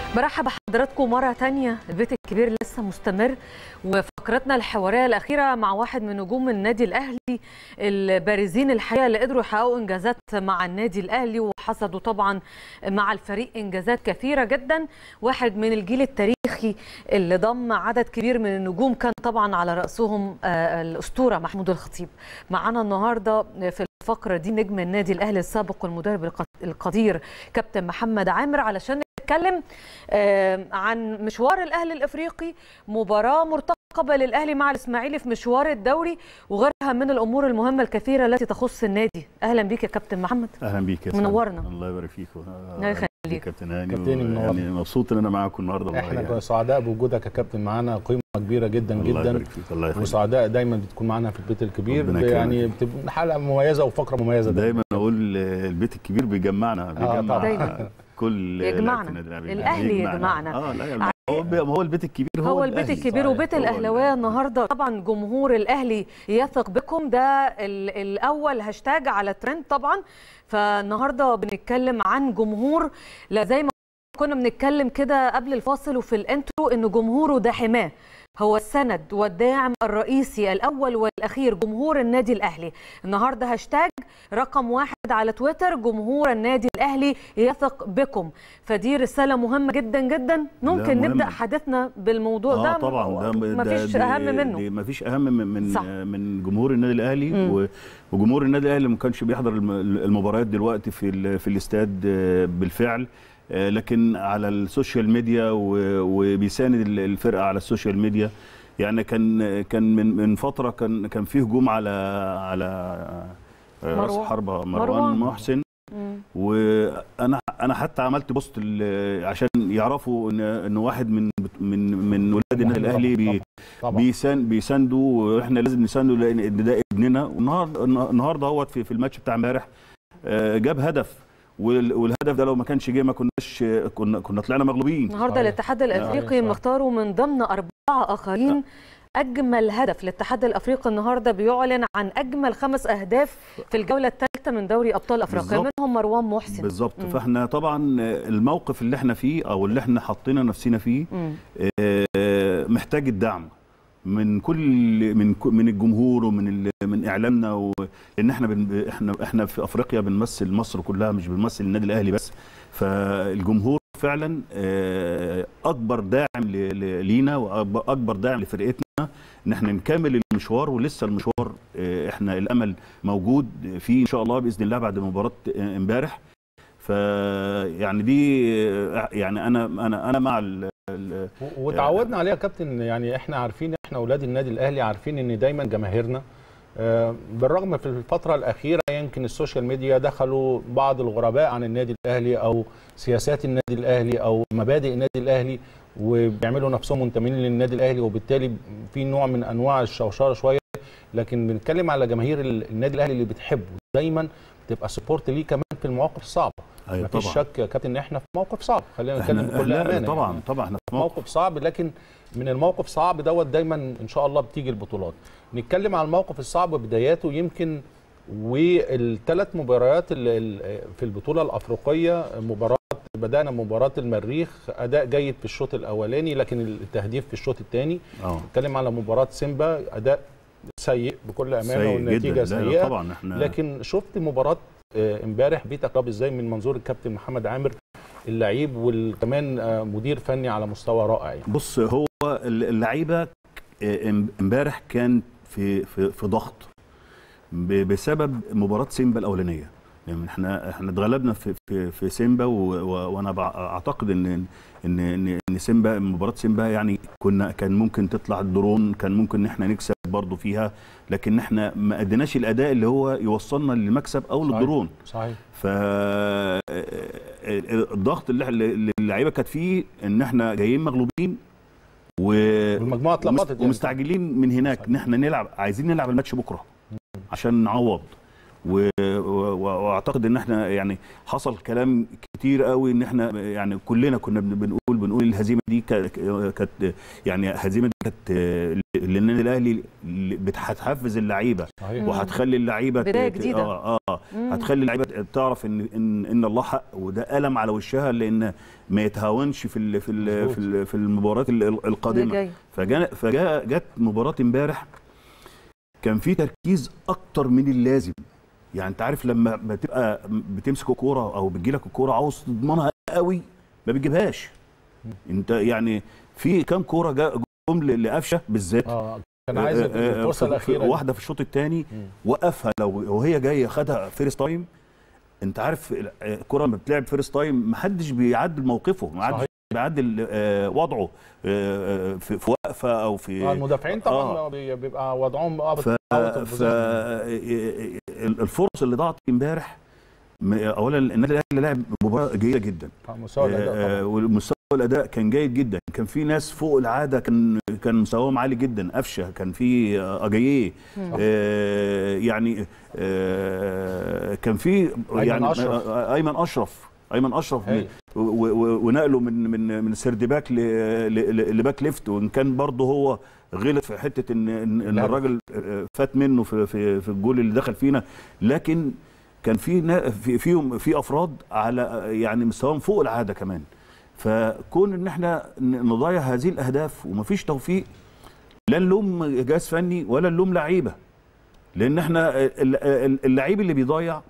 برحب بحضراتكم مرة تانية البيت الكبير لسه مستمر وفقرتنا الحوارية الأخيرة مع واحد من نجوم النادي الأهلي البارزين الحقيقة اللي قدروا يحققوا إنجازات مع النادي الأهلي وحصدوا طبعا مع الفريق إنجازات كثيرة جدا واحد من الجيل التاريخي اللي ضم عدد كبير من النجوم كان طبعا على رأسهم الأسطورة محمود الخطيب معانا النهاردة في الفقرة دي نجم النادي الأهلي السابق والمدرب القدير كابتن محمد عامر علشان نتكلم عن مشوار الاهلي الافريقي مباراه مرتقبه للاهلي مع الاسماعيلي في مشوار الدوري وغيرها من الامور المهمه الكثيره التي تخص النادي اهلا بيك يا كابتن محمد اهلا بيك يا منورنا الله يبارك فيك الله يخليك كابتن هاني كابتني منورنا. يعني مبسوط ان انا معاكم النهارده احنا يعني. سعداء بوجودك يا كابتن معانا قيمه كبيره جدا الله جدا يبارك فيك الله يخليك وسعداء دايما بتكون معانا في البيت الكبير ربنا يكرمك. يعني بتبقى حلقه مميزه وفقره مميزه دايما اقول البيت الكبير بيجمعنا بيجمع طبعاً. دايماً. كل يجمعنا. لعيبة النادي الأهلي. الأهلي يجمعنا. اه لا ما هو ما هو البيت الكبير هو, هو البيت الأهلي. الكبير صحيح. وبيت هو الاهلاويه الأهلي. النهارده طبعا جمهور الاهلي يثق بكم ده ال- الاول هاشتاج على ترند طبعا فالنهارده بنتكلم عن جمهور لا زي ما كنا بنتكلم كده قبل الفاصل وفي الانترو ان جمهوره ده حماه هو السند والداعم الرئيسي الاول والاخير جمهور النادي الاهلي النهارده هاشتاج رقم واحد على تويتر جمهور النادي الاهلي يثق بكم فدي رساله مهمه جدا جدا ممكن مهمة. نبدا حديثنا بالموضوع اه ده طبعا ده ما فيش ده- اهم دي- منه دي ما فيش اهم من من, صح. من جمهور النادي الاهلي مم. و- وجمهور النادي الاهلي ما كانش بيحضر الم- المباريات دلوقتي في ال- في الاستاد آه، بالفعل آه، لكن على السوشيال ميديا و- وبيساند ال- الفرقه على السوشيال ميديا يعني كان كان من من فتره كان كان في هجوم على على آه، راس مروان. حربه مروان. مروان محسن مم. وانا انا حتى عملت بوست ال- عشان يعرفوا ان ان واحد من من من ولاد النادي الاهلي بي طبعا بيسان بيساندوا واحنا لازم نسانده لان إن ده ابننا والنهارده النهارده هوت في, في الماتش بتاع امبارح آه، جاب هدف وال- والهدف ده لو ما كانش جه ما كناش كنا كنا طلعنا مغلوبين النهارده صحيح. الاتحاد الافريقي صحيح. مختاره من ضمن اربعه اخرين اجمل هدف الاتحاد الافريقي النهارده بيعلن عن اجمل خمس اهداف في الجوله الثالثه من دوري ابطال افريقيا بالظبط. منهم مروان محسن بالظبط مم. فاحنا طبعا الموقف اللي احنا فيه او اللي احنا حطينا نفسنا فيه مم. آه، محتاج الدعم من كل من ك- من الجمهور ومن ال- من اعلامنا و- لان احنا بن احنا احنا في افريقيا بنمثل مصر كلها مش بنمثل النادي الاهلي بس فالجمهور فعلا آه، اكبر داعم ل- ل- لينا واكبر داعم لفرقتنا ان احنا نكمل المشوار ولسه المشوار آه، احنا الامل موجود فيه ان شاء الله باذن الله بعد مباراه آه، امبارح ف يعني دي آه، يعني انا انا انا مع ال- ال- و- وتعودنا عليها يا كابتن يعني احنا عارفين احنا اولاد النادي الاهلي عارفين ان دايما جماهيرنا آه، بالرغم في الفتره الاخيره يمكن السوشيال ميديا دخلوا بعض الغرباء عن النادي الاهلي او سياسات النادي الاهلي او مبادئ النادي الاهلي وبيعملوا نفسهم منتمين للنادي الاهلي وبالتالي في نوع من انواع الشوشره شويه لكن بنتكلم على جماهير ال- النادي الاهلي اللي بتحبه دايما تبقى سبورت ليه كمان في المواقف الصعبه أيوة مفيش طبعا. شك يا كابتن ان احنا في موقف صعب خلينا احنا نتكلم بكل لا، امانه طبعا يعني. طبعا احنا في موقف موقف صعب لكن من الموقف صعب دوت دايما ان شاء الله بتيجي البطولات نتكلم عن الموقف الصعب بداياته يمكن والثلاث مباريات ال- ال- في البطوله الافريقيه مباراه بدانا مباراه المريخ اداء جيد في الشوط الاولاني لكن التهديف في الشوط الثاني اه نتكلم على مباراه سيمبا اداء سيء بكل امانه سيء والنتيجه جدا لا، سيئه طبعا احنا لكن شفت مباراه آه، امبارح بيتك راب ازاي من منظور الكابتن محمد عامر اللعيب وكمان آه، مدير فني على مستوى رائع يعني بص هو اللعيبه اه، ام- امبارح كان في في في ضغط ب- بسبب مباراه سيمبا الاولانيه يعني احنا احنا اتغلبنا في في, في سيمبا و- و- وانا بع- اعتقد ان ان ان ان سيمبا مباراه سيمبا يعني كنا كان ممكن تطلع الدرون كان ممكن ان احنا نكسب برضه فيها لكن احنا ما اديناش الاداء اللي هو يوصلنا للمكسب او صحيح. للدرون صحيح ف الضغط اللي اللي اللعيبه كانت فيه ان احنا جايين مغلوبين و والمجموعه اتلخبطت ومست- ومستعجلين من هناك ان احنا نلعب عايزين نلعب الماتش بكره عشان نعوض و- و- واعتقد ان احنا يعني حصل كلام كتير قوي ان احنا يعني كلنا كنا بن- بنقول بنقول الهزيمه دي كا- كانت يعني الهزيمه دي كانت للنادي الاهلي بت- هتحفز اللعيبه صحيح وهتخلي اللعيبه ت- بداية ت- جديدة. اه اه مم. هتخلي اللعيبه تعرف ان ان ان الله حق وده قلم على وشها لان ما يتهاونش في ال في ال مظبوط. في, ال في المباريات ال- اللي القادمه جاي فجاء فجاء جت مباراه امبارح كان في تركيز اكتر من اللازم يعني انت عارف لما بتبقى بتمسك الكوره او بتجيلك الكوره عاوز تضمنها قوي ما بتجيبهاش انت يعني في كام كوره جا- جم ل- لقفشه بالذات اه كان عايز آه، آه، الفرصه في- في- الاخيره دي. واحده في الشوط الثاني مم. وقفها لو وهي جايه خدها فيرست تايم انت عارف الكره لما بتلعب فيرست تايم محدش بيعدل موقفه محدش صحيح. بيعدل آه، وضعه آه، في في وقفه او في اه المدافعين طبعا آه. بي- بيبقى وضعهم اه ف... بتعوض ف... البوزيشن. الفرص اللي ضاعت امبارح م- اولا النادي الاهلي لعب مباراه جيده جدا آه، مستوى الاداء آه، طبعا والمستوى الاداء كان جيد جدا كان في ناس فوق العاده كان كان مستواهم عالي جدا قفشه كان في آه، اجاييه آه، يعني آه، كان في يعني أشرف. آه، ايمن اشرف ايمن اشرف هايل. و- و- ونقله من من من سيرد باك ل- ل- لباك ليفت وان كان برضه هو غلط في حته ان ان إن لا. الراجل فات منه في في في الجول اللي دخل فينا لكن كان في نا- في فيهم في افراد على يعني مستواهم فوق العاده كمان فكون ان احنا ن- نضيع هذه الاهداف ومفيش توفيق لا نلوم جهاز فني ولا نلوم لعيبه لان احنا ال- ال- اللعيب اللي بيضيع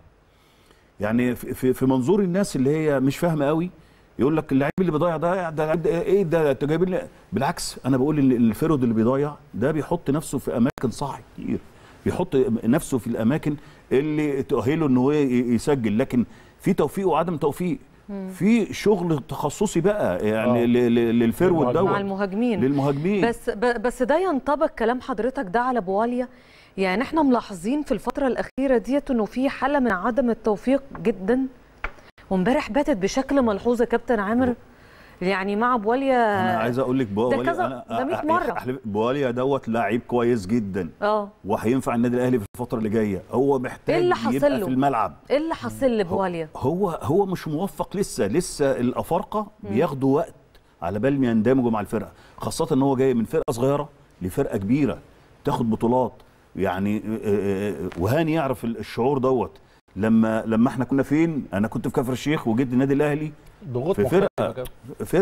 يعني في- في في منظور الناس اللي هي مش فاهمه قوي يقول لك اللعيب اللي بيضيع ده ده لعيب ده ايه ده انتوا جايبين لي بالعكس انا بقول ان الفرد اللي بيضيع ده بيحط نفسه في اماكن صح كتير بيحط نفسه في الاماكن اللي تؤهله ان هو ي- يسجل لكن في توفيق وعدم توفيق في شغل تخصصي بقى يعني آه. ل- ل- للفرود للمهاجمين. دوت مع المهاجمين للمهاجمين بس ب- بس ده ينطبق كلام حضرتك ده على بواليا يعني احنا ملاحظين في الفترة الأخيرة ديت انه في حالة من عدم التوفيق جدا وامبارح باتت بشكل ملحوظ يا كابتن عامر يعني مع بواليا انا عايز اقول لك بواليا كذا- أنا- ده 100 أح- مرة. أحلف- بواليا دوت لعيب كويس جدا اه وهينفع النادي الاهلي في الفتره اللي جايه هو محتاج إيه اللي حصل يبقى له؟ في الملعب ايه اللي حصل لبواليا هو هو مش موفق لسه لسه الافارقه بياخدوا وقت على بال ما يندمجوا مع الفرقه خاصه ان هو جاي من فرقه صغيره لفرقه كبيره تاخد بطولات يعني آه، آه، وهاني يعرف الشعور دوت لما لما احنا كنا فين انا كنت في كفر الشيخ وجيت النادي الاهلي ضغوط في مختلفة فرقة كده.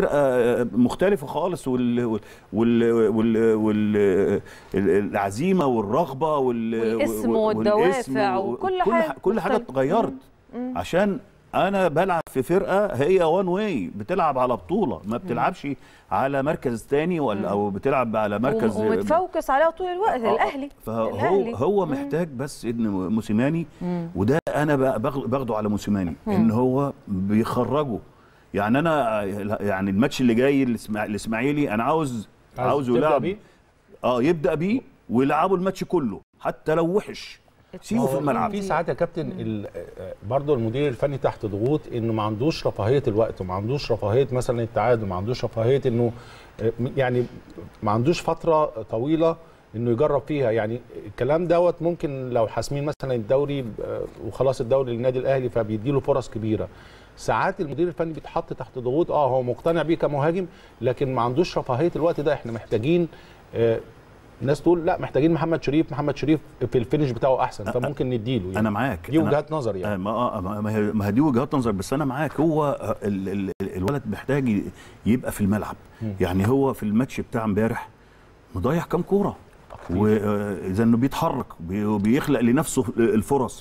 فرقه مختلفه خالص وال وال وال وال العزيمه والرغبه وال والاسم وال- والدوافع والاسم وكل كل حاجة ح- كل حاجه مختلفة. اتغيرت عشان انا بلعب في فرقه هي وان واي بتلعب على بطوله ما بتلعبش على مركز تاني ولا او بتلعب على مركز ومتفوكس عليها طول الوقت آه، الاهلي فهو الأهلي. هو محتاج بس ان موسيماني وده انا بقى باخ- باخده على موسيماني ان هو بيخرجه يعني انا يعني الماتش اللي جاي الإسماع- الاسماعيلي انا عاوز عايز عاوزه تبدأ يلعب بيه؟ اه يبدا بيه ويلعبوا الماتش كله حتى لو وحش سيبه في هو الملعب في ساعات يا كابتن ال- آه، برضه المدير الفني تحت ضغوط انه ما عندوش رفاهيه الوقت وما عندوش رفاهيه مثلا التعادل ما عندوش رفاهيه انه آه، يعني ما عندوش فتره طويله انه يجرب فيها يعني الكلام دوت ممكن لو حاسمين مثلا الدوري آه، وخلاص الدوري للنادي الاهلي فبيديله فرص كبيره ساعات المدير الفني بيتحط تحت ضغوط اه هو مقتنع بيه كمهاجم لكن ما عندوش رفاهيه الوقت ده احنا محتاجين آه، الناس تقول لا محتاجين محمد شريف محمد شريف في الفينش بتاعه احسن فممكن نديله يعني. انا معاك دي أنا- وجهات نظر يعني آه، ما آه، ما ما هي- ما هي دي وجهات نظر بس انا معاك هو ال ال الولد محتاج ي- يبقى في الملعب يعني هو في الماتش بتاع امبارح مضيع كام كوره واذا انه بيتحرك بي- بيخلق لنفسه الفرص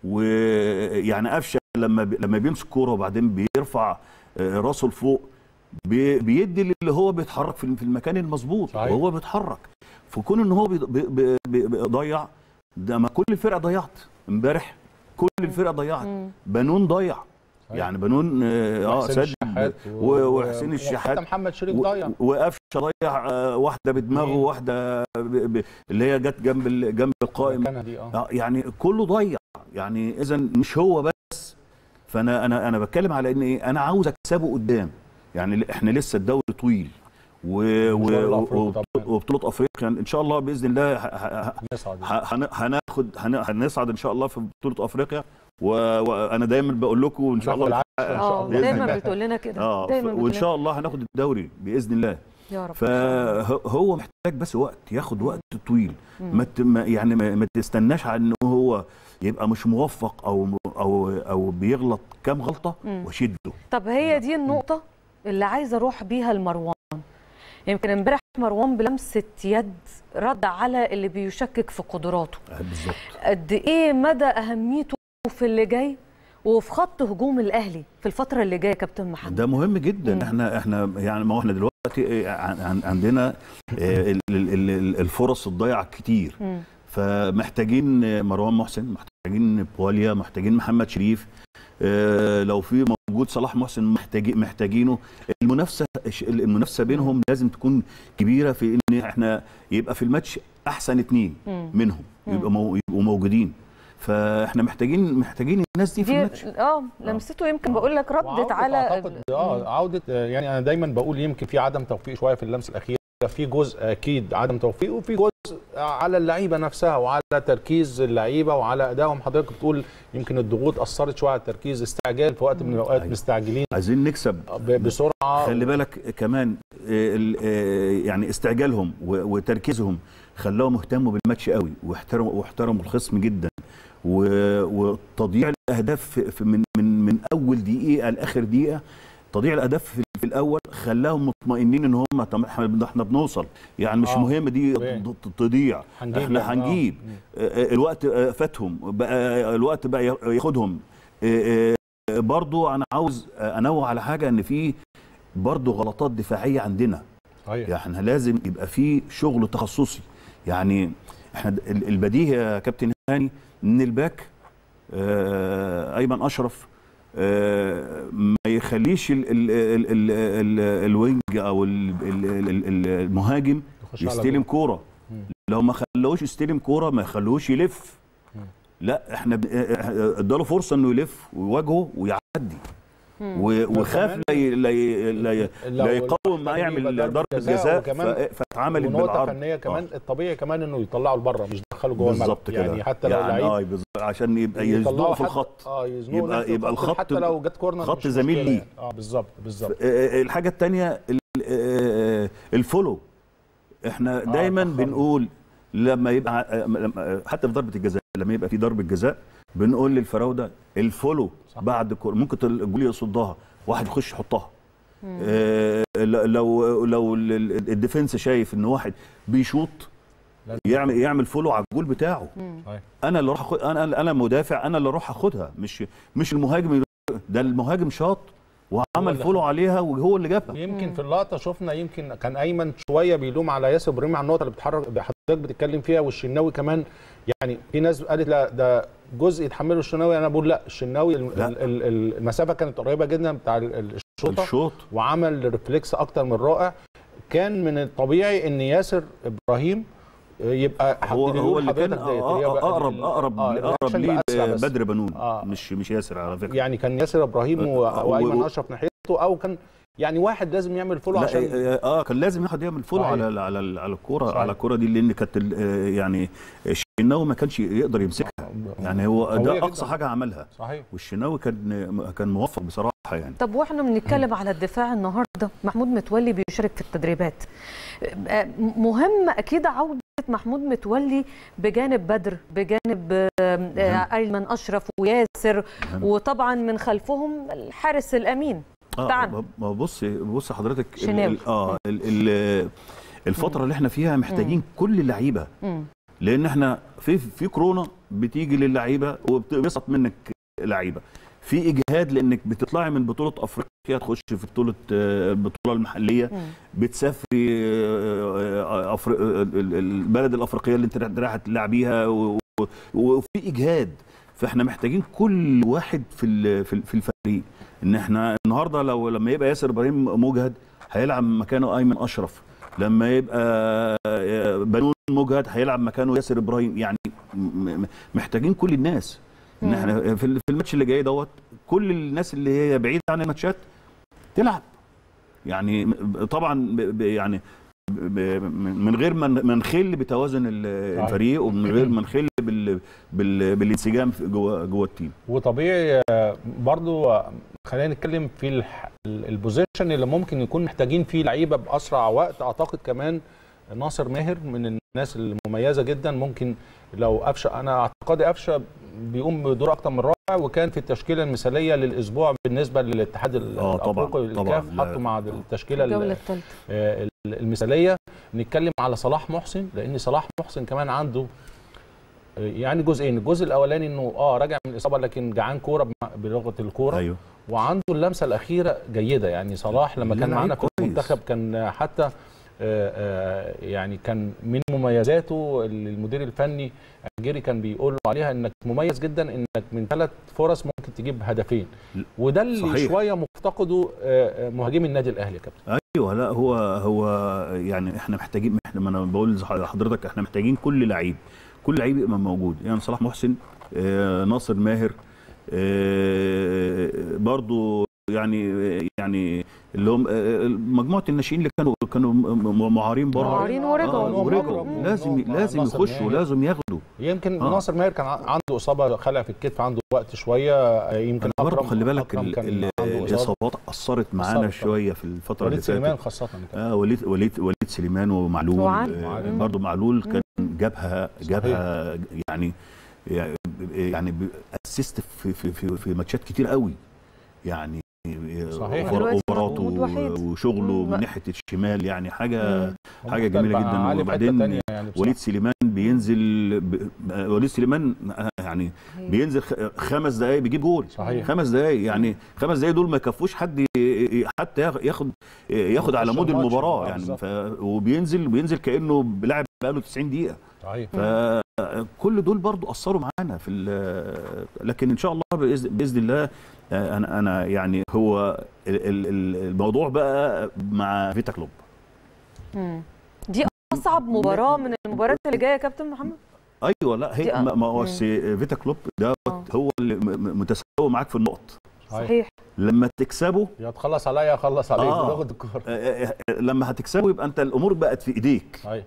ويعني قفشه لما بي- لما بيمسك كوره وبعدين بيرفع آه، راسه لفوق بي- بيدي اللي هو بيتحرك في في المكان المظبوط صحيح. وهو بيتحرك فكون ان هو بي- بي- بي- بي- بيضيع ده ما كل الفرقه ضيعت امبارح كل الفرقه ضيعت بنون ضيع صحيح. يعني بنون اه آه، وحسين سجل الشحات و- وحسين الشحات حتى محمد شريف و- ضيع وقفشه ضيع آه، واحده بدماغه مين؟ وواحده ب- ب- اللي هي جت جنب ال- جنب القائم مكانها دي اه آه، يعني كله ضيع يعني اذا مش هو بس فانا انا انا بتكلم على ان ايه انا عاوز اكسبه قدام يعني ل- احنا لسه الدوري طويل و- مشوار و- الأفريقي و- طبعاً. وبطوله افريقيا ان شاء الله باذن الله ه- ه- نسعد ه- هن- هناخد هن- هنصعد ان شاء الله في بطوله افريقيا و- وانا دايما بقول لكم ان شاء ناخد الله العاشر إن شاء اه الله. بإذن دايما الله. بتقول لنا كده اه دايما ف- بتقول وان لنا. شاء الله هناخد الدوري باذن الله يا رب إن شاء الله. فهو محتاج بس وقت ياخد وقت طويل مم. ما ت- ما- يعني ما ما تستناش على ان هو يبقى مش موفق او او او بيغلط كام غلطه مم. وشده طب هي دي النقطة اللي عايزة أروح بيها لمروان يمكن امبارح مروان بلمسة يد رد على اللي بيشكك في قدراته آه، بالظبط قد إيه مدى أهميته في اللي جاي وفي خط هجوم الأهلي في الفترة اللي جايه يا كابتن محمد ده مهم جدا مم. احنا احنا يعني ما هو احنا دلوقتي آه، عن- عن- عندنا آه، ال- ال- ال- الفرص الضايعه كتير مم. فمحتاجين مروان محسن محتاجين بواليا محتاجين محمد شريف آه، لو في موجود صلاح محسن محتاجين محتاجينه المنافسه المنافسه بينهم لازم تكون كبيره في ان احنا يبقى في الماتش احسن اتنين مم. منهم يبقى مو يبقوا موجودين فاحنا محتاجين محتاجين الناس دي في دي الماتش اه لمسته يمكن بقول لك ردت وعودة على اعتقد اه عوده آه، يعني انا دايما بقول يمكن في عدم توفيق شويه في اللمسه الاخيره في جزء اكيد عدم توفيق وفي جزء على اللعيبه نفسها وعلى تركيز اللعيبه وعلى ادائهم حضرتك بتقول يمكن الضغوط اثرت شويه على التركيز استعجال في وقت من الاوقات أيوة. مستعجلين عايزين نكسب ب- بسرعه خلي بالك كمان آه، ال- آه، يعني استعجالهم و- وتركيزهم خلاهم اهتموا بالماتش قوي واحترموا واحترموا الخصم جدا و- وتضييع الاهداف في- في- من من من اول دقيقه لاخر دقيقه تضييع الاهداف في في الاول خلاهم مطمئنين ان هم طب احنا احنا بنوصل يعني مش آه. مهم دي طبيعي. ت- تضيع هنجيب يعني، احنا آه. هنجيب آه، آه، الوقت آه، فاتهم بقى الوقت بقى ياخدهم آه، آه، برضو انا عاوز انوه على حاجه ان في برضو غلطات دفاعيه عندنا صحيح يعني احنا لازم يبقى في شغل تخصصي يعني احنا د- ال- البديهي يا كابتن هاني ان الباك آه، ايمن اشرف آه، ما يخليش ال ال ال ال ال الوينج او ال ال ال ال المهاجم يخش على يستلم جول. كوره مم. لو ما خلوش يستلم كوره ما يخلوش يلف مم. لا احنا بن- اه- اداله فرصه انه يلف ويواجهه ويعدي مم. و- وخاف وكمان لا ي- لا ي- لا ي- لو لا يقاوم ما محتاج يعمل يبقى ضربه جزاء وكمان ف- فاتعملت ونقطه بالعرض فنيه كمان آه. الطبيعي كمان انه يطلعه لبره مش يدخله جوه الملعب بالظبط كده يعني حتى لو يعني لعيب اه بالظبط عشان يبقى يطلعه يزنقه في حتى- الخط اه يزنقه يبقى- ناحية يبقى الخط- حتى لو جت كورنر خط مش زميل مشكلة ليه. يعني. اه بالظبط بالظبط آه، الحاجه الثانيه الفولو احنا دايما أخرنا. بنقول لما يبقى آه، لما- حتى في ضربه الجزاء لما يبقى في ضربه جزاء بنقول للفراوده الفولو صح. بعد كورة ممكن تل- الجول يصدها واحد يخش يحطها آه، لو لو ال- ال- الديفنس شايف ان واحد بيشوط لازم. يعمل يعمل فولو على الجول بتاعه صحيح. انا اللي اروح أخد انا انا مدافع انا اللي اروح اخدها مش مش المهاجم ده المهاجم شاط وعمل اللي فولو عليها وهو اللي جابها يمكن في اللقطه شفنا يمكن كان ايمن شويه بيلوم على ياسر ابراهيم على النقطه اللي بتحرك حضرتك بتتكلم فيها والشناوي كمان يعني في ناس قالت لا ده جزء يتحمله الشناوي انا بقول لا الشناوي ال- لا. ال- ال- المسافه كانت قريبه جدا بتاع ال- الشوطه الشوط وعمل ريفلكس اكتر من رائع كان من الطبيعي ان ياسر ابراهيم يبقى هو حد هو يقول اللي كان حضرتك ديت، أ- اللي هي بقى اقرب ال- اقرب آه، اقرب الرياكشن ليه بقى أسرع بس. بدر بنون آه. مش مش ياسر على فكره يعني كان ياسر ابراهيم و- آه، و- وايمن و- اشرف ناحيته او كان يعني واحد لازم يعمل فولو لا عشان اه آه، كان لازم ياخد يعمل فولو صحيح. على على على الكوره صحيح. على الكوره دي لان كانت ال- آه، يعني الشناوي ما كانش يقدر يمسكها يعني هو قوية ده جداً. اقصى حاجه عملها صحيح والشناوي كان كان موفق بصراحه يعني طب واحنا بنتكلم على الدفاع النهارده محمود متولي بيشارك في التدريبات آه، مهم اكيد عوده محمود متولي بجانب بدر بجانب آه، آه، ايمن اشرف وياسر مهم. وطبعا من خلفهم الحارس الامين اه بتاعنا. ما بص بص حضرتك ال- شناوي. ال- اه ال- ال- الفتره اللي احنا فيها محتاجين كل اللعيبه مم. لان احنا في في كورونا بتيجي للعيبه وبيسقط منك لعيبه في اجهاد لانك بتطلعي من بطوله افريقيا تخش في بطوله آه، البطوله المحليه مم. بتسافري آه، آه، أفر- آه، ال- ال- البلد الافريقيه اللي انت رايح تلعبيها و- و- وفي اجهاد فاحنا محتاجين كل واحد في ال- في ال- في الفريق ان احنا النهارده لو لما يبقى ياسر ابراهيم مجهد هيلعب مكانه ايمن اشرف لما يبقى آه، بنون مجهد هيلعب مكانه ياسر ابراهيم يعني م- م- محتاجين كل الناس ان مم. احنا في ال- في الماتش اللي جاي دوت كل الناس اللي هي بعيده عن الماتشات تلعب يعني طبعا ب- ب- يعني ب- ب- من غير ما ما نخل بتوازن ال- الفريق ومن غير ما نخل بال بال بالانسجام في- جوه جوه التيم وطبيعي آه، برضو آه، خلينا نتكلم في الح- ال- البوزيشن اللي ممكن يكون محتاجين فيه لعيبه باسرع وقت اعتقد كمان ناصر ماهر من الناس المميزه جدا ممكن لو قفشه انا اعتقادي قفشه بيقوم بدور اكتر من رائع وكان في التشكيله المثاليه للاسبوع بالنسبه للاتحاد ال- آه، طبعاً، الافريقي طبعاً. الكاف لا. حطوا مع التشكيله ال- الجوله الثالثه آه، المثاليه نتكلم على صلاح محسن لان صلاح محسن كمان عنده آه، يعني جزئين الجزء الاولاني انه اه راجع من الاصابه لكن جعان كوره بم- بلغه الكوره ايوه وعنده اللمسه الاخيره جيده يعني صلاح لما لا، كان لعيب معانا في كويس. المنتخب كان حتى آه، آه، يعني كان من مميزاته اللي المدير الفني جيري كان بيقول له عليها انك مميز جدا انك من ثلاث فرص ممكن تجيب هدفين وده اللي صحيح. شويه مفتقده آه، آه، مهاجمي النادي الاهلي يا كابتن ايوه لا هو هو يعني احنا محتاجين احنا ما انا بقول لحضرتك احنا محتاجين كل لعيب كل لعيب يبقى موجود يعني صلاح محسن آه، ناصر ماهر آه، برضو يعني يعني اللي هم آه، مجموعه الناشئين اللي كانوا كانوا م- م- معارين برضه معارين ورجعوا. آه، ورجعوا مم. لازم مم. لازم ناصر يخشوا ماهر. لازم ياخدوا يمكن آه. ناصر ماهر كان ع- عنده اصابه خلع في الكتف عنده وقت شويه آه، يمكن برضه أكرم- خلي بالك أكرم ال- كان ال- عنده إصابة. الاصابات اثرت معانا أثرت شويه في الفتره اللي وليد سليمان فاتت خاصه كان اه وليد وليد وليد سليمان ومعلول وعلي. آه، مم. برضه معلول كان جابها صحيح. جابها يعني يعني اسيست في في في, في ماتشات كتير قوي يعني صحيح. أوفر- دلوقتي اوفراته محمود وحيد. وشغله مم. من ناحيه الشمال يعني حاجه مم. حاجة جميلة بقى جدا. عالي في حتة وبعدين تانية يعني بصراحة. وليد سليمان بينزل ب... وليد سليمان يعني بينزل خ- خمس دقايق بيجيب جول صحيح. خمس دقايق يعني خمس دقايق دول ما يكفوش حد ي- ي- حتى ياخ- ياخد ياخد على يخش مود الماتش. المباراه آه، يعني بالظبط. ف... وبينزل بينزل كانه بيلعب بقاله 90 دقيقه صحيح فكل دول برضو اثروا معانا في ال- لكن ان شاء الله باذن بإذن الله آه، انا انا يعني هو ال- ال- ال- الموضوع بقى مع فيتا كلوب مم. دي اصعب مباراه من المباريات اللي جايه يا كابتن محمد ايوه لا دي هي أ- ما ما هو مم. أصل فيتا كلوب ده آه. هو اللي م- م- متساوي معاك في النقط صحيح لما تكسبه يا تخلص عليا يا خلص عليك آه. بلغه الكوره آه، آه، آه، لما هتكسبه يبقى انت الامور بقت في ايديك صحيح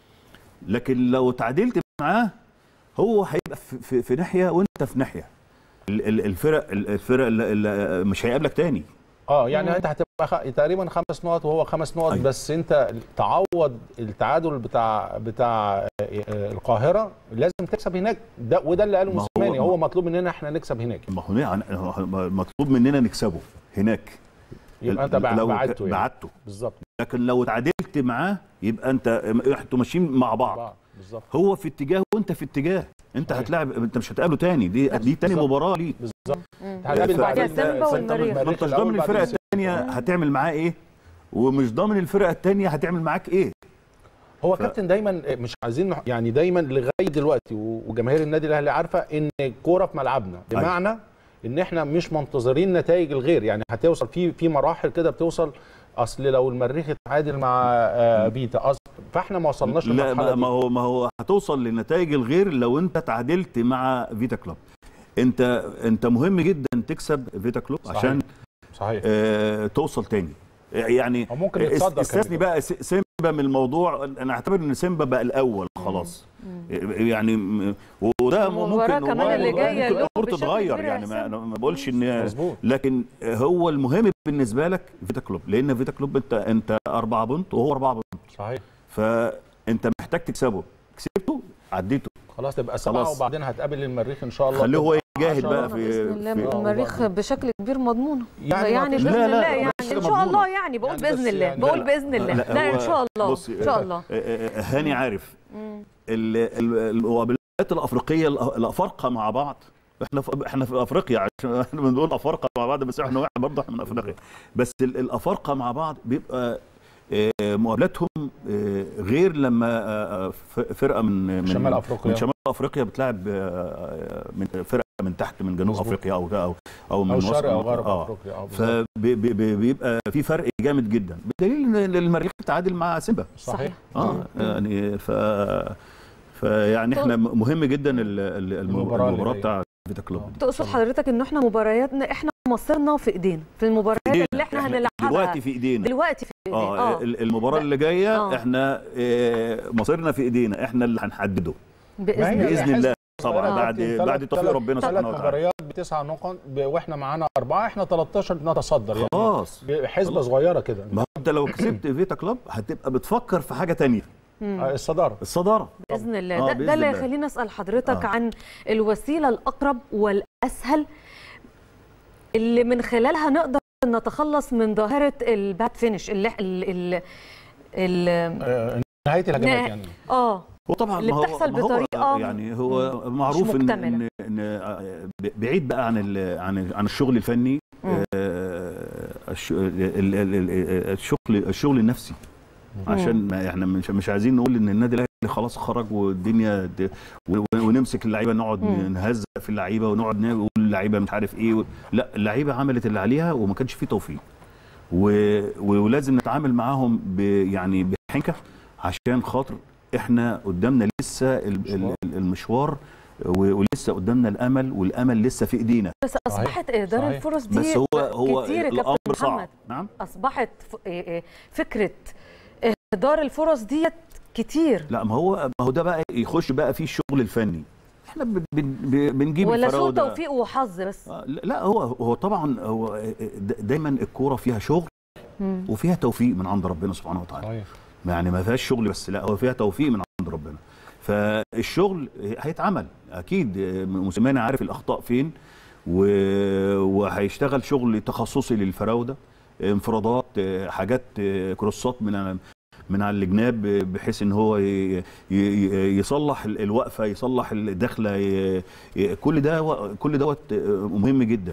لكن لو تعادلت معاه هو هيبقى في, في, في ناحيه وانت في ناحيه ال- ال- الفرق ال- الفرق اللي اللي مش هيقابلك تاني اه يعني مم. انت هتبقى خ... تقريبا خمس نقط وهو خمس نقط أيوة. بس انت تعوض التعادل بتاع بتاع آه، آه، القاهره لازم تكسب هناك ده وده اللي قاله ما هو- موسيماني ما- هو مطلوب مننا احنا نكسب هناك ما هو هنا- مطلوب مننا نكسبه هناك يبقى انت بع- لو بعدته يعني بعدته بالظبط لكن لو تعادلت معاه يبقى انت انتوا ماشيين مع بعض بعض. بالظبط هو في اتجاه وانت في اتجاه انت صحيح. هتلاعب انت مش هتقابله تاني دي دي تاني بالظبط. مباراه ليك بالظبط مم. هتقابل بعدها بعدين سيمبا سانتا والمريخ. ما انتش الأول، ضامن بعدين الفرقه سيمبا. الثانيه هتعمل معاه ايه ومش ضامن الفرقه الثانيه هتعمل معاك ايه هو ف- كابتن دايما مش عايزين نح- يعني دايما لغايه دلوقتي و- وجماهير النادي الاهلي عارفه ان الكوره في ملعبنا بمعنى ان احنا مش منتظرين نتائج الغير يعني هتوصل في في مراحل كده بتوصل اصل لو المريخ اتعادل مع آه، بيتا أصل فاحنا ما وصلناش لا للمرحله ما دي ما هو ما هو هتوصل لنتائج الغير لو انت تعادلت مع فيتا كلوب انت انت مهم جدا تكسب فيتا كلوب صحيح. عشان صحيح آه توصل تاني يعني أو ممكن اس- يتصدر استثني كمان. بقى س- سيمبا من الموضوع انا اعتبر ان سيمبا بقى الاول خلاص يعني م- وده المباراة ممكن كمان وممكن- اللي جاية ممكن له الامور بشكل تتغير كبير يا يعني ما, حسام. أنا ما بقولش ان مظبوط لكن هو المهم بالنسبه لك فيتا كلوب لان فيتا كلوب انت انت اربعه بونت وهو اربعه بونت صحيح فانت محتاج تكسبه كسبته عديته خلاص تبقى سبعه خلاص. وبعدين هتقابل المريخ ان شاء الله خليه هو يجاهد عشرة. بقى في, باذن الله في المريخ بشكل كبير مضمونه يعني يعني, ما فيش- باذن لا، لا، الله ما يعني فيش ان حاجة شاء الله مضمونة. يعني بقول يعني باذن بس الله يعني- بقول لا، باذن الله لا، لا هو- ان شاء الله بص ان شاء الله آه، آه، هاني عارف مم. ال- ال- المقابلات الافريقيه الأ- الافارقه مع بعض احنا في احنا في افريقيا عشان احنا بنقول افارقه مع بعض بس احنا واحد برضه احنا من افريقيا بس ال- الافارقه مع بعض بيبقى آه، مقابلاتهم آه، غير لما آه، آه، ف- فرقه من من شمال أفريقيا. من شمال افريقيا بتلعب آه، من فرقه من تحت من جنوب مظبوط. افريقيا او او او من او وسط- شرق او غرب آه. افريقيا اه بالظبط. فبيبقى في فرق جامد جدا بدليل ان المريخ تعادل مع سيمبا صحيح اه يعني ف فيعني احنا مهم جدا ال- ال- الم- المباراة اللي المباراه جاية. بتاع فيتا كلوب دي. تقصد حضرتك ان احنا مبارياتنا احنا مصيرنا في ايدينا في المباريات إيدينا. اللي احنا إحنا هنلعبها دلوقتي في ايدينا دلوقتي في ايدينا اه ال- المباراه اللي جايه آه. احنا آه، مصيرنا في ايدينا احنا اللي هنحدده باذن ما هي الله باذن الله طبعا صغيرة بعد كابتن، بعد تلات- توفيق تلات- ربنا ثلاث سبحانه وتعالى مباريات بتسع نقط ب- واحنا معانا اربعه احنا 13 نتصدر يعني خلاص حسبه صغيره كده ما هو انت لو كسبت فيتا كلوب هتبقى بتفكر في حاجه تانية آه، الصداره الصداره باذن الله آه، ده, بإذن ده اللي الله. يخليني اسال حضرتك آه. عن الوسيله الاقرب والاسهل اللي من خلالها نقدر نتخلص من ظاهره الباد فينش اللي ال ال ال آه، نهايه الهجمات نه- يعني اه هو طبعا اللي ما هو بتحصل ما هو بطريقة يعني هو معروف ان مكتملة. ان, إن آه، بعيد بقى عن ال- عن عن الشغل الفني مم. آه، الش- ال- ال- ال- الشغل الشغل النفسي عشان ما احنا مش مش عايزين نقول ان النادي الاهلي خلاص خرج والدنيا د- و- ونمسك اللعيبه نقعد مم. نهزق في اللعيبه ونقعد نقول اللعيبه مش عارف ايه و... لا اللعيبه عملت اللي عليها وما كانش فيه توفيق و... ولازم نتعامل معاهم ب... يعني بحنكه عشان خاطر احنا قدامنا لسه ال- ال- المشوار و- ولسه قدامنا الامل والامل لسه في ايدينا بس اصبحت اهدار صحيح. الفرص دي بس هو هو كتير يا كابتن الامر محمد صعب نعم اصبحت ف- إيه إيه فكره اهدار الفرص ديت كتير لا ما هو ما هو ده بقى يخش بقى فيه الشغل الفني احنا بن بن بنجيب ولا سوء الفراوده توفيق وحظ بس آه، لا هو هو طبعا هو د- دايما الكوره فيها شغل مم. وفيها توفيق من عند ربنا سبحانه وتعالى صحيح يعني ما فيهاش شغل بس لا هو فيها توفيق من عند ربنا فالشغل هيتعمل اكيد موسيماني عارف الاخطاء فين و- وهيشتغل شغل تخصصي للفراوده انفرادات حاجات كروسات من على- من على الجناب بحيث ان هو ي- ي- يصلح الوقفه يصلح الدخله ي- ي- كل ده كل دوت مهم جدا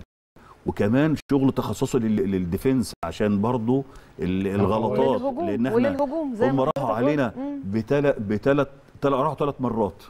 وكمان شغل تخصصي لل- للديفنس عشان برضو ال- الغلطات وللهجوم لان احنا وللهجوم زي هم ما راحوا حضرتك علينا قلت. مم. بثلاث بثلاث راحوا ثلاث مرات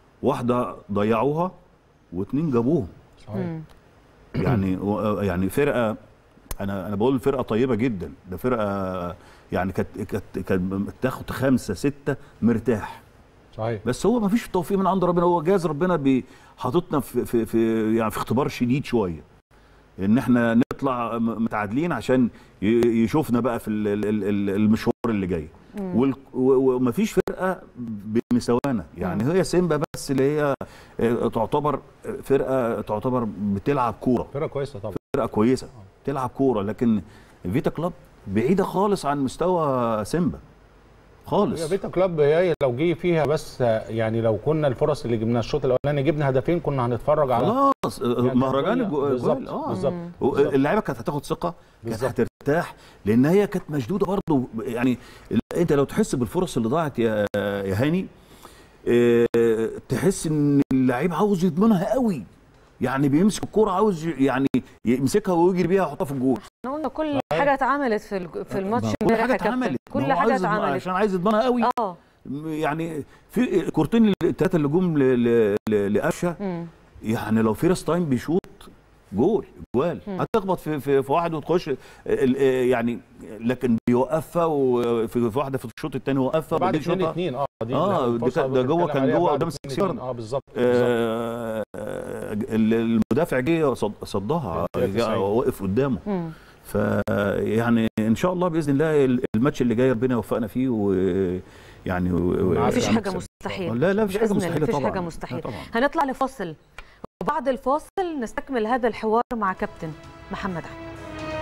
واحده ضيعوها واثنين جابوهم صحيح مم. يعني و- يعني فرقه انا انا بقول فرقه طيبه جدا ده فرقه يعني كانت كانت كانت تاخد خمسه سته مرتاح صحيح بس هو ما فيش توفيق من عند ربنا هو جاز ربنا بي- حاططنا في في في يعني في اختبار شديد شويه ان احنا نطلع م- متعادلين عشان ي- يشوفنا بقى في ال- ال- ال- المشوار اللي جاي وال- و- ومفيش فرقه بمساوانا يعني هي سيمبا بس اللي هي آه، تعتبر فرقه تعتبر بتلعب كوره فرقه كويسه طبعا فرقه كويسه تلعب كوره لكن فيتا كلاب بعيده خالص عن مستوى سيمبا خالص هي بيتا كلاب هي لو جه فيها بس يعني لو كنا الفرص اللي جبناها الشوط الاولاني جبنا هدفين كنا هنتفرج على خلاص يعني مهرجان الدنيا- الجو- بالظبط الجوال اه بالظبط و- بالظبط. اللعيبه كانت هتاخد ثقه كانت بالظبط. هترتاح لان هي كانت مشدوده برضه يعني ال- انت لو تحس بالفرص اللي ضاعت يا يا هاني آه، تحس ان اللعيب عاوز يضمنها قوي يعني بيمسك الكوره عاوز ي- يعني يمسكها ويجري بيها يحطها في الجول احنا قلنا كل حاجه اتعملت في الج- في الماتش كل امبارح حاجه يا كابتن. اتعملت ما كل هو حاجه عايز يضمن- اتعملت عشان عايز يضمنها قوي اه يعني في كورتين الثلاثه اللي جم ل- ل- ل- لقفشه مم. يعني لو فيرست تايم بيشوط جول جوال هتخبط في في, في واحد وتخش ال- ال- يعني لكن بيوقفها وفي في واحده في الشوط الثاني وقفها بعد وبعدين 2 شوطها 2 اه دي آه، دي الفرصة كان- ده جوه بتتكلم كان عليها جوه بعد قدام 2 السيارة. 2. اه بالظبط بالظبط. آه، آه، ال- المدافع جه صد- صدها في الدقيقة جه 90. وقف قدامه مم. فيعني ان شاء الله باذن الله الماتش اللي جاي ربنا يوفقنا فيه ويعني و- مع مفيش يعني حاجه نكسب. مستحيل لا لا مفيش حاجه بإذن الله مستحيله مفيش طبعا حاجة لا مستحيل. طبعا هنطلع لفاصل وبعد الفاصل نستكمل هذا الحوار مع كابتن محمد علي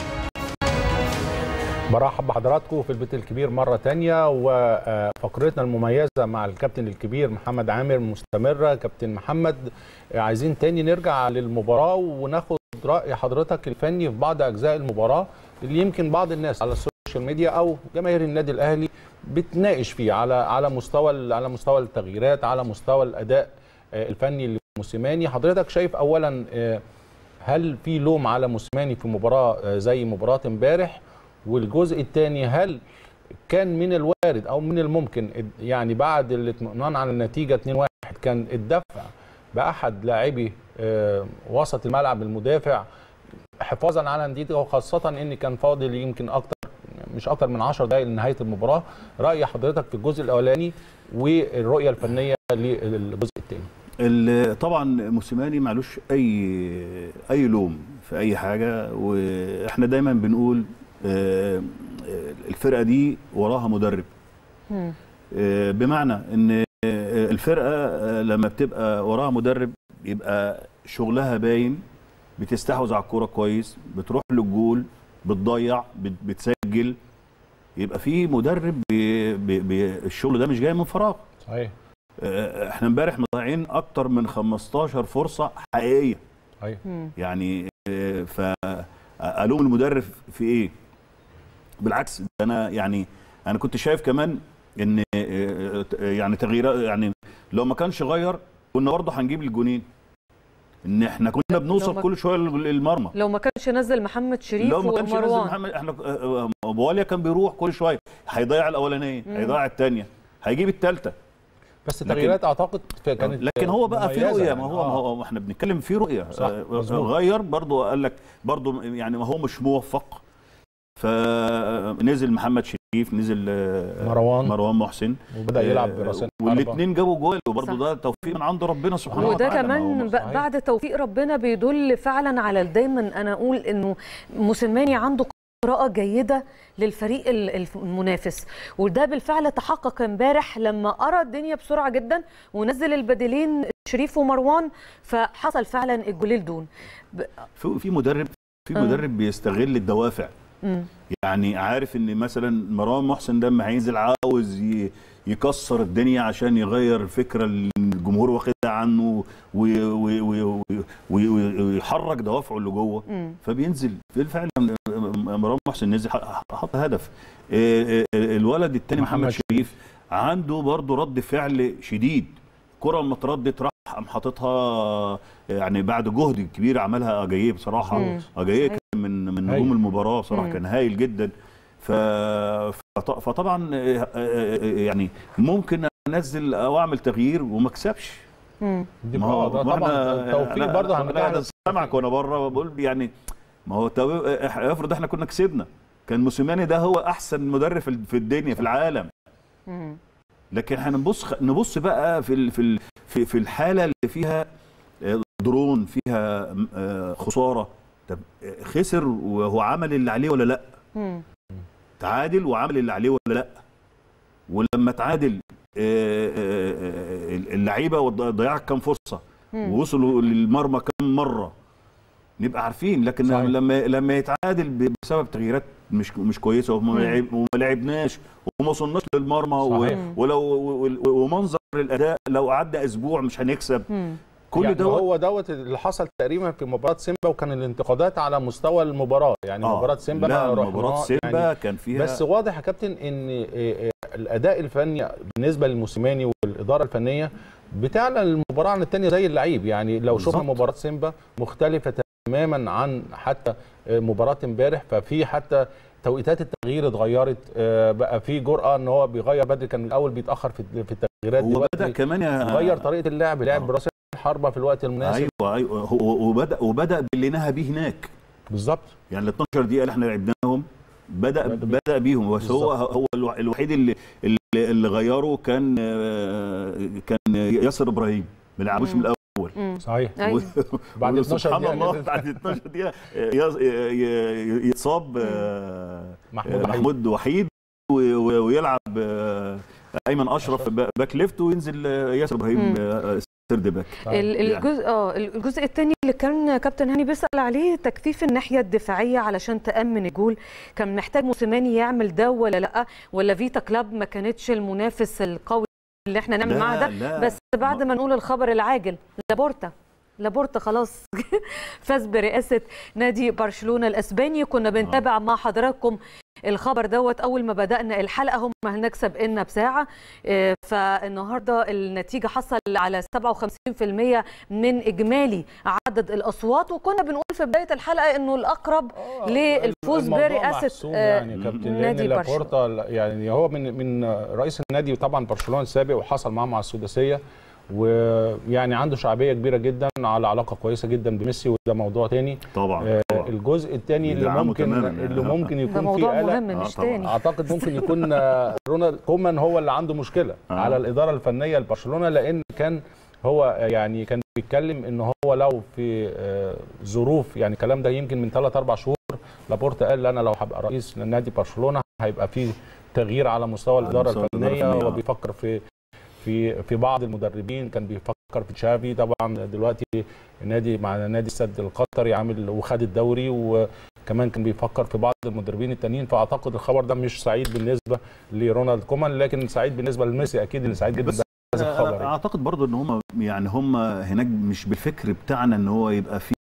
برحب بحضراتكم في البيت الكبير مرة تانية وفقرتنا المميزة مع الكابتن الكبير محمد عامر مستمرة كابتن محمد عايزين تاني نرجع للمباراة وناخد رأي حضرتك الفني في بعض أجزاء المباراة اللي يمكن بعض الناس على السوشيال ميديا أو جماهير النادي الأهلي بتناقش فيه على على مستوى على مستوى التغييرات على مستوى الأداء آه، الفني لموسيماني حضرتك شايف أولا آه، هل في لوم على موسيماني في مباراة آه، زي مباراة امبارح والجزء الثاني هل كان من الوارد او من الممكن يعني بعد الاطمئنان على النتيجه 2-1 كان الدفع باحد لاعبي آه، وسط الملعب المدافع حفاظا على النتيجه وخاصه ان كان فاضل يمكن اكتر مش اكتر من 10 دقائق لنهايه المباراه راي حضرتك في الجزء الاولاني والرؤيه الفنيه للجزء الثاني ال- طبعا موسيماني معلوش اي اي لوم في اي حاجه واحنا دايما بنقول آه، آه، الفرقه دي وراها مدرب مم. آه، بمعنى ان آه، الفرقه آه، لما بتبقى وراها مدرب يبقى شغلها باين بتستحوذ على الكوره كويس بتروح للجول بتضيع بت- بتسجل يبقى في مدرب بي بي بي الشغل ده مش جاي من فراغ صحيح آه، احنا امبارح مضيعين اكتر من 15 فرصه حقيقيه صحيح مم. يعني آه، فالوم المدرب في ايه بالعكس ده انا يعني انا كنت شايف كمان ان آه، آه، يعني تغييرات يعني لو ما كانش غير كنا برضه هنجيب الجونين ان احنا كنا بنوصل ما- كل شويه للمرمى لو ما كانش نزل محمد شريف لو ما كانش نزل ومروان محمد احنا آه، آه، ابو عليا كان بيروح كل شويه هيضيع الاولانيه مم. هيضيع الثانيه هيجيب الثالثه بس لكن- التغييرات اعتقد في- كانت لكن هو بقى في مميزة رؤيه يعني. ما هو ما آه. هو احنا بنتكلم في رؤيه صح، آه، مظبوط. غير برضه قال لك برضه يعني ما هو مش موفق فنزل محمد شريف نزل آه، مروان. مروان محسن وبدا يلعب براسين والاثنين جابوا جوال صح. وبرضه ده توفيق من عند ربنا سبحانه وده وتعالى ما هو كمان ب- صحيح. بعد توفيق ربنا بيدل فعلا على دايما انا اقول انه موسيماني عنده قراءة جيدة للفريق ال- الف- المنافس وده بالفعل تحقق امبارح لما قرا الدنيا بسرعة جدا ونزل البديلين شريف ومروان فحصل فعلا الجولين دول ب- في في مدرب في آه. مدرب بيستغل الدوافع مم. يعني عارف ان مثلا مروان محسن ده لما هينزل عاوز ي- يكسر الدنيا عشان يغير الفكره اللي الجمهور واخدها عنه وي- وي- وي- وي- وي- ويحرك دوافعه اللي جوه مم. فبينزل بالفعل مروان محسن نزل ح- حط هدف آه، آه، الولد التاني محمد محمد شريف عنده برضه رد فعل شديد كرة لما اتردت راح قام حاططها يعني بعد جهد كبير عملها اجاييه بصراحه مم. اجاييه صحيح. كان من من هايل. نجوم المباراه بصراحه مم. كان هايل جدا ف... فط- فطبعا آه، آه، يعني ممكن انزل او اعمل تغيير وما اكسبش مم. دي ما هو بقى- ما طبعا احنا- توفيق أنا- برضه انا هنرجع قاعد سامعك وانا بره بقول يعني ما هو تو- إح- افرض احنا كنا كسبنا كان موسيماني ده هو احسن مدرب في في الدنيا في العالم مم. لكن هنبص نبص بقى في ال- في ال- في في الحاله اللي فيها آه، درون فيها آه، خساره طب آه، خسر وهو عمل اللي عليه ولا لا مم. تعادل وعمل اللي عليه ولا لا ولما تعادل آه، آه، آه، اللعيبه وض- ضيعت كام فرصه مم. ووصلوا للمرمى كام مره نبقى عارفين لكن صحيح. لما لما يتعادل ب- بسبب تغييرات مش مش كويسه وما مم. لعب وما لعبناش وما وصلناش للمرمى و- صحيح. ولو و- و- ومنظر الاداء لو عدى اسبوع مش هنكسب مم. كل يعني ده هو دوت اللي حصل تقريبا في مباراه سيمبا وكان الانتقادات على مستوى المباراه يعني آه، مباراه سيمبا لا رحنا- مباراه سيمبا يعني كان فيها بس واضح يا كابتن ان إيه إيه الاداء الفني بالنسبه للموسيماني والاداره الفنيه بتعلن المباراه عن الثانيه زي اللعيب يعني لو شفنا بالظبط. مباراه سيمبا مختلفه تماما عن حتى مباراه امبارح ففي حتى توقيتات التغيير اتغيرت آه، بقى في جرأه ان هو بيغير بدري كان الاول بيتاخر في في التغييرات هو بدا دلوقتي كمان يا غير طريقه اللعب لعب آه. براس الحربه في الوقت المناسب ايوه ايوه هو وبدا وبدا باللي نهى بيه هناك بالظبط يعني ال 12 دقيقه اللي احنا لعبناهم بدا بدا بيه. بدا بيهم بس هو بالظبط. هو الو- الوحيد اللي اللي, اللي غيره كان آه، كان ياسر ابراهيم ما لعبوش من الاول مم. صحيح أيوة. بعد 12 سبحان دقيقة الله نزل. بعد 12 دقيقه يص- ي- ي- يتصاب آه، محمود آه، وحيد. محمود وحيد و- و- ويلعب آه، ايمن اشرف با- باك ليفت وينزل آه، ياسر ابراهيم مم. آه، سيرد باك ال- يعني. الجزء اه الجزء الثاني اللي كان كابتن هاني بيسال عليه تكثيف الناحيه الدفاعيه علشان تامن الجول كان محتاج موسيماني يعمل ده ولا لا ولا فيتا كلاب ما كانتش المنافس القوي اللي احنا نعمل لا، معاه ده لا. بس بعد ما نقول الخبر العاجل لابورتا لابورتا خلاص فاز برئاسه نادي برشلونه الاسباني كنا بنتابع مع حضراتكم الخبر دوت اول ما بدانا الحلقه هم هنكسب إنا بساعه آه، فالنهارده النتيجه حصل على 57% من اجمالي عدد الاصوات وكنا بنقول في بدايه الحلقه انه الاقرب للفوز الموضوع برئاسه محسوم آه، يعني كابتن نادي لان برشلونة. لابورتا يعني هو من من رئيس النادي طبعا برشلونه السابق وحصل معاه مع السداسيه ويعني عنده شعبيه كبيره جدا على علاقه كويسه جدا بميسي وده موضوع تاني طبعا آه، طبعا الجزء الثاني اللي يدعمه ممكن تماماً. اللي ممكن ده يكون فيه موضوع قلق مهم آه، مش طبعاً. تاني اعتقد ممكن يكون آه، رونالد كومان هو اللي عنده مشكله آه. على الاداره الفنيه لبرشلونه لان كان هو يعني كان بيتكلم ان هو لو في آه، ظروف يعني الكلام ده يمكن من 3 4 شهور لابورتا قال انا لو هبقى رئيس لنادي برشلونه هيبقى في تغيير على مستوى على الاداره مستوى الإدارة الفنيه الفنية. وبيفكر في في في بعض المدربين كان بيفكر في تشافي طبعا دلوقتي النادي مع نادي السد القطري عامل وخد الدوري وكمان كان بيفكر في بعض المدربين التانيين فاعتقد الخبر ده مش سعيد بالنسبه لرونالد كومان لكن سعيد بالنسبه لميسي اكيد ان سعيد جدا بس بهذا الخبر يعني. اعتقد برضو ان هم يعني هم هناك مش بالفكر بتاعنا ان هو يبقى في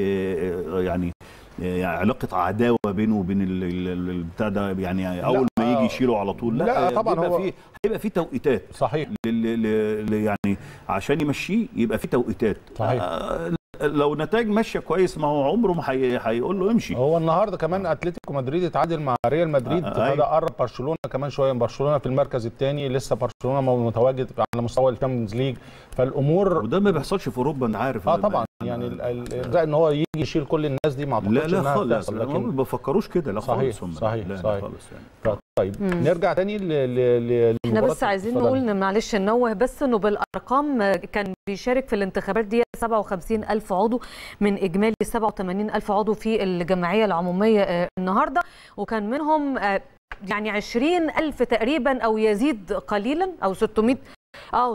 آه، يعني آه، علاقه عداوه بينه وبين ال- ال- ال- البتاع ده يعني اول ما يجي يشيله على طول لا, لا، آه، طبعاً بيبقى هو- في هيبقى في توقيتات صحيح لل- لل- ل- يعني عشان يمشيه يبقى في توقيتات صحيح. آه، لو نتائج ماشيه كويس ما هو عمره ما هي- هيقول له امشي هو النهارده كمان اتلتيكو مدريد اتعادل مع ريال مدريد آه، آه، فده أيوة. قرب برشلونه كمان شويه برشلونه في المركز الثاني لسه برشلونه متواجد على مستوى الشامبيونز ليج فالامور وده ما بيحصلش في اوروبا انت عارف اه طبعا يعني ال- ال- ده ان هو يجي يشيل كل الناس دي ما اعتقدش لا لا انها خالص بتحصل لا، هم لكن ما بيفكروش كده لا صحيح، خالص هم صحيح، لا لا صحيح. خالص يعني طيب مم. نرجع تاني ل ل احنا لمباراة- بس عايزين اتفضل. نقول إن معلش ننوه بس انه بالارقام كان بيشارك في الانتخابات دي 57 الف عضو من اجمالي 87 الف عضو في الجمعيه العموميه آه، النهارده وكان منهم آه، يعني 20 الف تقريبا او يزيد قليلا او 600 اه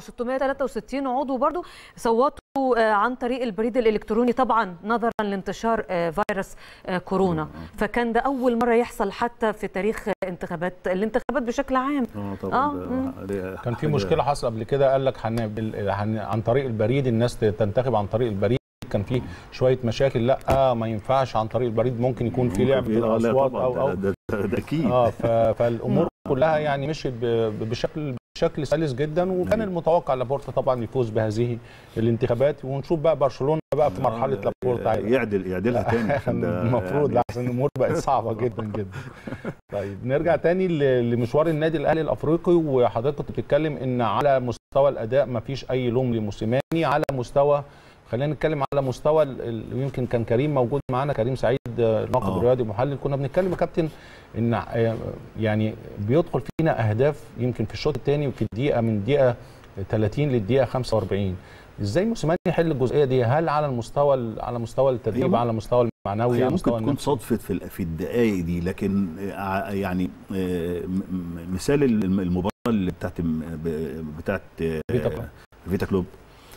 663 عضو برضو صوتوا آه، عن طريق البريد الالكتروني طبعا نظرا لانتشار آه، فيروس آه، كورونا فكان ده اول مره يحصل حتى في تاريخ آه، انتخابات الانتخابات بشكل عام اه آه، طبعا مم. ده- ده كان في حاجة- مشكله حصل قبل كده قال لك هن... بال- هن... عن طريق البريد الناس تنتخب عن طريق البريد كان في شويه مشاكل لا ما ينفعش عن طريق البريد ممكن يكون في لعب في آه، لا الاصوات طبعاً، او ده- او ده ده- ده اكيد اه ف... فالامور كلها يعني مشيت ب... ب- بشكل بشكل سلس جدا وكان أيوة. المتوقع لابورتا طبعا يفوز بهذه الانتخابات ونشوف بقى برشلونه بقى في مرحله لابورتا هيبقى. يعدل يعدلها تاني عشان ده المفروض لا عشان الامور بقت صعبه جدا جدا طيب نرجع تاني ل- لمشوار النادي الاهلي الافريقي وحضرتك كنت بتتكلم ان على مستوى الاداء ما فيش اي لوم لموسيماني على مستوى خلينا نتكلم على مستوى ال- ال- يمكن كان كريم موجود معانا كريم سعيد آه، ناقد آه. رياضي محلل كنا بنتكلم يا كابتن ان آه، يعني بيدخل فينا اهداف يمكن في الشوط الثاني في الدقيقه من الدقيقه 30 للدقيقه 45 ازاي موسيماني يحل الجزئيه دي هل على المستوى ال- على مستوى التدريب هي على المستوى المعنوي هي على ممكن مستوى تكون النفسي؟ صدفت في ال- في الدقائق دي لكن آه، يعني آه، م- م- مثال الم- المباراه اللي بتاعت م- ب- بتاعت آه، فيتا كلوب. فيتا كلوب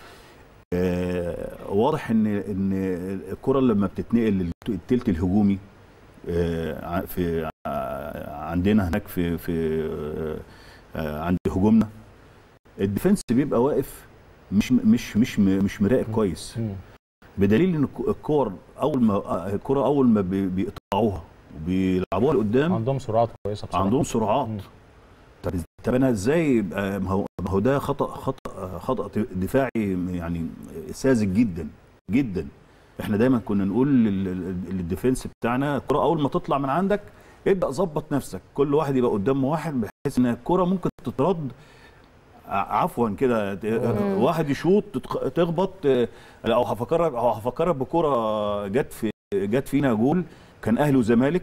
آه، واضح ان ان الكره لما بتتنقل للتلت الهجومي آه، ع- في ع- عندنا هناك في في آه، آه، عند هجومنا الديفنس بيبقى واقف مش مش مش مش مراقب كويس مم. بدليل ان الك- الكور اول ما الكره اول ما بي- بيقطعوها وبيلعبوها لقدام عندهم سرعات كويسه بصراحه عندهم سرعات مم. طب طب انا ازاي يبقى ما هو ما هو ده خطا خطا خطا دفاعي يعني ساذج جدا جدا احنا دايما كنا نقول لل- لل- للديفنس بتاعنا الكره اول ما تطلع من عندك ابدا ظبط نفسك كل واحد يبقى قدام واحد بحيث ان الكره ممكن تترد ع- عفوا كده ت- مم. واحد يشوط تتخ- تخبط آه، او هفكرك او هفكرك بكره جت في جت فينا جول كان اهلي وزمالك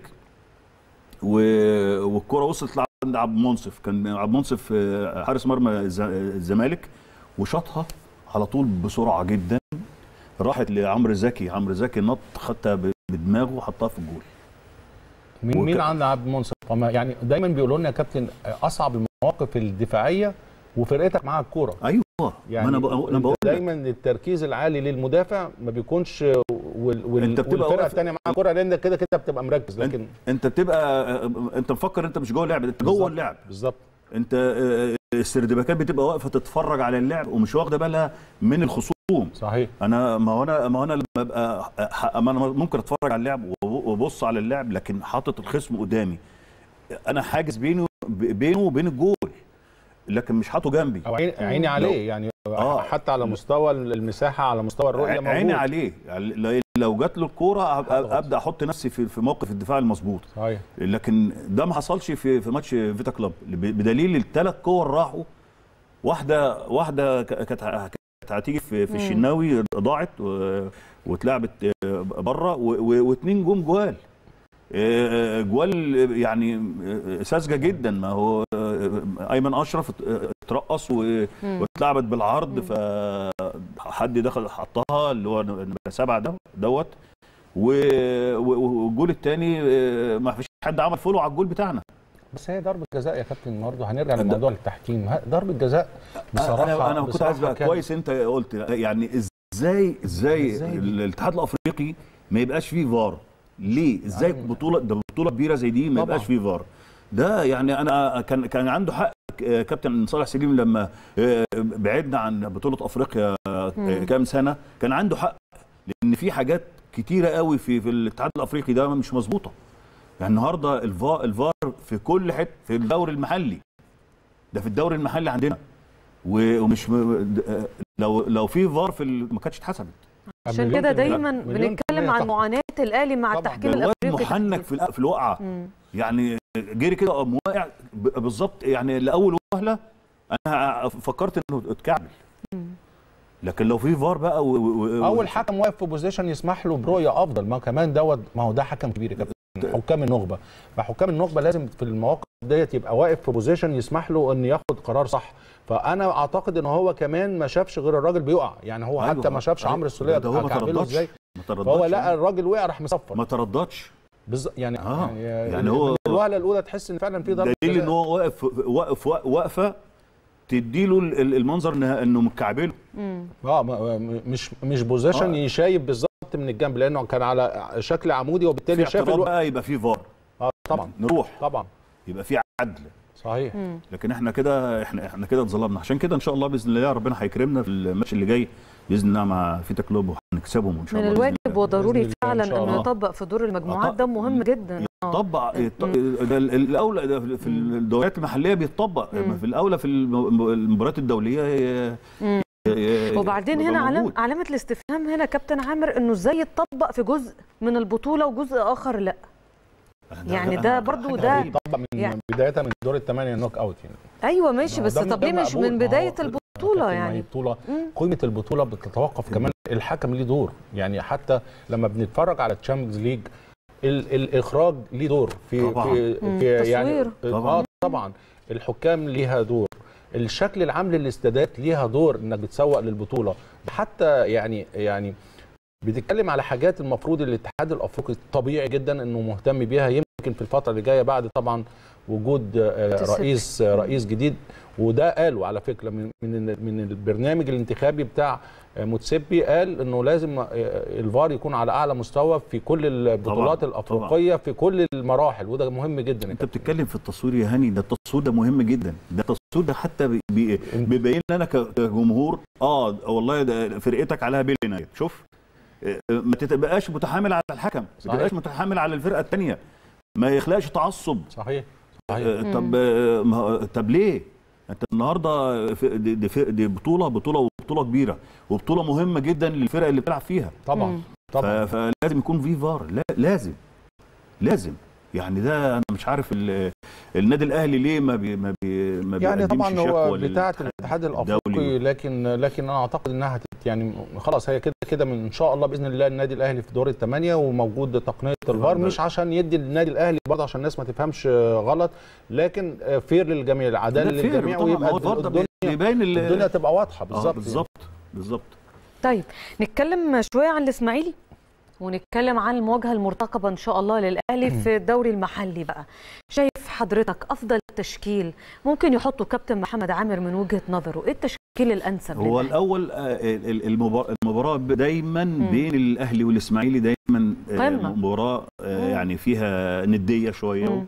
و- والكره وصلت لعند عبد المنصف كان عبد المنصف آه، حارس مرمى الز- الزمالك وشاطها على طول بسرعه جدا راحت لعمرو زكي عمرو زكي نط خدتها ب- بدماغه وحطها في الجول مين وك- مين عند عبد المنصف وما- يعني دايما بيقولوا لنا يا كابتن اصعب المواقف الدفاعيه وفرقتك معاها الكوره ايوه يعني ما انا بقول انا أنت بقول لك. دايما التركيز العالي للمدافع ما بيكونش وال وال أنت بتبقى والفرقه واقف- الثانيه معاها الكوره لان كده كده بتبقى مركز لكن انت بتبقى آه، انت مفكر انت مش جوه اللعب انت جوه بالظبط، اللعب بالظبط انت آه، السردباكات بتبقى واقفه تتفرج على اللعب ومش واخده بالها من الخصوم صحيح انا ما هو انا ما هو انا لما ابقى ح- ما انا ممكن اتفرج على اللعب وب- وابص على اللعب لكن حاطط الخصم قدامي انا حاجز بينه بينه وبين الجول لكن مش حاطه جنبي او عيني, عيني عليه يعني آه. حتى على مستوى المساحه على مستوى الرؤيه موجود عيني عليه يعني ل- لو جات له الكوره هضغط. هبقى ابدا احط نفسي في في موقف الدفاع المظبوط صحيح لكن ده ما حصلش في في ماتش فيتا كلوب ب- بدليل الثلاث كور راحوا واحده واحده ك- كانت ه- كانت هتيجي في في مم. الشناوي ضاعت و- واتلعبت بره واثنين جم جوال آه، جوال يعني آه، ساذجه جدا ما هو آه، ايمن اشرف ات- اترقص و- مم. واتلعبت بالعرض ف حد دخل حطها اللي هو نمرة سبعه ده دوت و- و- والجول الثاني ما فيش حد عمل فولو على الجول بتاعنا بس هي ضربه جزاء يا كابتن برضه هنرجع لموضوع التحكيم ه- ضربه جزاء بصراحه انا انا كنت عايز بصراحة بقى كان- كويس انت قلت يعني ازاي ازاي إزاي دي؟ الاتحاد الافريقي ما يبقاش فيه فار ليه ازاي يعني- بطوله ده بطوله كبيره زي دي ما طبعاً. يبقاش فيه فار ده يعني انا كان كان عنده حق آه، كابتن صالح سليم لما آه، بعدنا عن بطوله افريقيا آه، مم. كام سنه كان عنده حق لان في حاجات كتيره قوي في في الاتحاد الافريقي ده مش مظبوطه يعني النهارده الفار الفار في كل حته في الدوري المحلي ده في الدوري المحلي عندنا و- ومش م- د- آه، لو لو في فار في ال- ما كانتش اتحسبت عشان مليون كده في المية. دايما مليون في بنتكلم المية عن طبعاً. معاناه الاهلي مع طبعاً. التحكيم ده الواد الافريقي محنك في الأ- في الوقعه مم. يعني جري كده قام واقع ب- بالظبط يعني لاول وهله انا فكرت انه اتكعبل مم. لكن لو في فار بقى و... و... و- اول حكم واقف في بوزيشن يسمح له برؤيه افضل ما كمان دوت ما هو ده حكم كبير يا كابتن حكام النخبه فحكام النخبه لازم في المواقف ديت يبقى واقف في بوزيشن يسمح له ان ياخد قرار صح فانا اعتقد ان هو كمان ما شافش غير الراجل بيقع يعني هو أيوة. حتى ما شافش أيوة. عمرو السوليه ده هو ما كعبله ترددش ازاي ما ترددش فهو لقى الراجل وقع راح مصفر ما ترددش بالظبط يعني آه. يعني, يعني هو- من الوهله الاولى تحس ان فعلا في ضربه دليل ان جزاء. هو واقف واقف واقفه تديله ال- ال- المنظر إنها- انه متكعبله مم. اه ما- ما- مش مش بوزيشن آه. يشايب بالظبط من الجنب لانه كان على شكل عمودي في وبالتالي شاف اعتراض الوقت بقى يبقى في فار اه طبعا نروح طبعا يبقى في عدل صحيح مم. لكن احنا كده احنا احنا كده اتظلمنا عشان كده ان شاء الله باذن الله ربنا هيكرمنا في الماتش اللي جاي باذن الله مع فيتا كلوب وهنكسبهم ان شاء من الله بإذن الواجب الله. وضروري بإذن الله إن فعلا شاء انه الله. يطبق في دور المجموعات أط- ده مهم جدا آه. يطبق يط- مم. ده ال- الاولى ده في الدوريات المحليه بيتطبق مم. في الاولى في الم- المباريات الدوليه ي- مم. ي- وبعدين يبقى هنا علام موجود. علامه الاستفهام هنا كابتن عامر انه ازاي يتطبق في جزء من البطوله وجزء اخر لا يعني ده برضو حاجة ده- غريبة. طبعا من يعني- بدايه من دور الثمانيه نوك اوت يعني ايوه ماشي ما هو بس ده- طب ده ليه مش مقبول. من ما هو بدايه كابتن، البطوله ما هي يعني بطوله مم. قيمه البطوله بتتوقف كمان الحكم ليه دور يعني حتى لما بنتفرج على الشامبيونز ليج ال- الاخراج ليه دور في طبعاً. في, مم. في يعني تصوير. طبعاً. اه طبعا الحكام ليها دور الشكل العام للاستادات ليها دور انك بتسوق للبطوله حتى يعني يعني بتتكلم على حاجات المفروض الاتحاد الافريقي طبيعي جدا انه مهتم بيها يمكن في الفتره اللي جايه بعد طبعا وجود آه، تسك. رئيس آه، رئيس جديد وده قالوا على فكره من من من البرنامج الانتخابي بتاع آه، موتسيبي قال انه لازم آه، الفار يكون على اعلى مستوى في كل البطولات طبعاً، الافريقيه في كل المراحل وده مهم جدا انت بتتكلم في التصوير يا هاني ده التصوير ده مهم جدا ده التصوير ده حتى بي- بي- بيبين لنا ك- كجمهور اه والله ده فرقتك عليها بيل نايت شوف آه، ما تبقاش متحامل على الحكم ما صحيح. تبقاش متحامل على الفرقه الثانيه ما يخلقش تعصب صحيح صحيح آه، طب آه، ما هو- طب ليه انت النهارده في- دي, دي, في- دي بطوله بطوله وبطوله كبيره وبطوله مهمه جدا للفرق اللي بتلعب فيها طبعا مم. طبعا ف- فلازم يكون في فار لا لازم لازم يعني ده انا مش عارف ال- النادي الاهلي ليه ما بي ما بي ما يعني بيقدمش طبعا هو شكوى بتاعه للاتحاد الاتحاد الدولي. الافريقي لكن لكن انا اعتقد انها هتت يعني خلاص هي كده كده من ان شاء الله باذن الله النادي الاهلي في دور الثمانيه وموجود تقنيه الفار ده- مش عشان يدي للنادي الاهلي برضه عشان الناس ما تفهمش غلط لكن فير للجميع العداله ده فير للجميع طبعاً، ويبقى هو الفار ده الدنيا بيبين ال- الدنيا تبقى واضحه آه، بالظبط بالظبط بالظبط طيب نتكلم شويه عن الاسماعيلي ونتكلم عن المواجهه المرتقبه ان شاء الله للاهلي في الدوري المحلي بقى شايف حضرتك افضل تشكيل ممكن يحطه كابتن محمد عامر من وجهه نظره ايه التشكيل الانسب هو للأهلي؟ الاول آه، ال- ال- المبار- المباراه دايما بين الاهلي والاسماعيلي دايما آه، قمة. مباراه آه، مم. يعني فيها نديه شويه مم.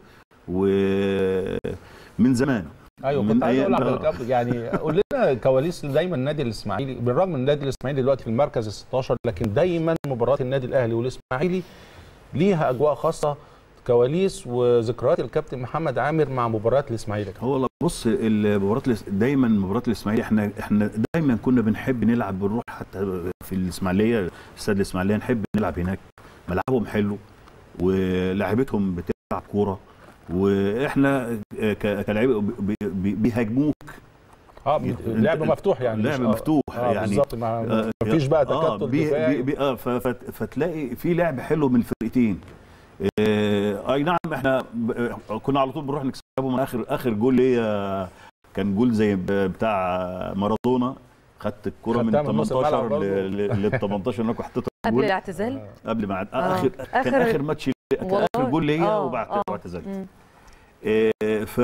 ومن زمان ايوه من كنت عايز اقول أيام- لحضرتك يعني قول لنا كواليس دايما النادي الاسماعيلي بالرغم من النادي الاسماعيلي دلوقتي في المركز ال 16 لكن دايما مباريات النادي الاهلي والاسماعيلي ليها اجواء خاصه كواليس وذكريات الكابتن محمد عامر مع مباريات الاسماعيلي هو لا، بص المباراه الاس- دايما مباراه الاسماعيلي احنا احنا دايما كنا بنحب نلعب بنروح حتى في الاسماعيليه استاد الاسماعيليه نحب نلعب هناك ملعبهم حلو ولاعيبتهم بتلعب كوره واحنا ك- كلاعيبه بي- بي- بيهاجموك اه لعب مفتوح يعني لعب مش- آه، مفتوح آه يعني بالظبط ما آه، ما فيش بقى آه تكتل بي دفاعي بي بي آه ف- فت- فتلاقي في لعب حلو من الفرقتين آه اي نعم احنا ب- كنا على طول بنروح نكسبهم من اخر اخر جول ليا كان جول زي ب- بتاع مارادونا خدت الكره من خدتها من نص الملعب 18 برضه. ل- لل 18 هناك وحطيتها قبل جول الاعتزال قبل ما آه. اخر كان آخر- اخر ماتش كان والله؟ اخر جول ليا آه، وبعد آه. اعتزلت مم. آه، ف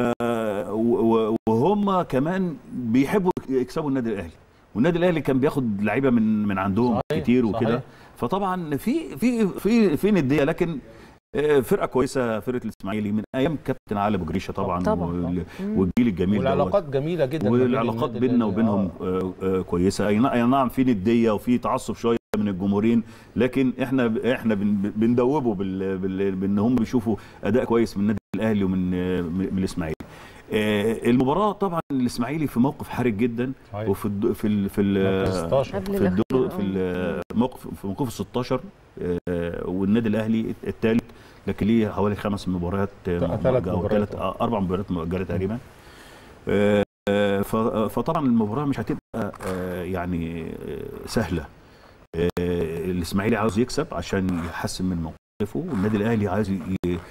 و- و- وهم كمان بيحبوا يكسبوا النادي الاهلي والنادي الاهلي كان بياخد لعيبه من من عندهم صحيح، كتير وكده صحيح. فطبعا في في في في نديه لكن آه، فرقه كويسه فرقه الاسماعيلي من ايام كابتن علي ابو جريشه طبعا طبعا. وال- مم. والجيل الجميل دوت. والعلاقات جميله جدا ما بين والعلاقات النادي بيننا الأهلي. وبينهم آه، آه، كويسه اي نعم- أي نعم في نديه وفي تعصب شويه من الجمهورين لكن احنا احنا بن- بندوبه بال- بال- بان هم بيشوفوا اداء كويس من النادي الاهلي ومن آه، من من الاسماعيلي آه، المباراه طبعا الاسماعيلي في موقف حرج جدا صحيح. وفي الد- في ال في مركز ال 16 قبل في الدور الأخير، في آه. الموقف في موقف ال 16 آه، والنادي الاهلي الثالث لكن ليه حوالي خمس مباريات آه، ثلاث مؤجلة أو مباريات. ثلاث آه، اربع مباريات مؤجله تقريبا آه، آه، ف- فطبعا المباراه مش هتبقى آه، يعني آه، سهله آه، الاسماعيلي عاوز يكسب عشان يحسن من موقفه والنادي الاهلي عايز ي-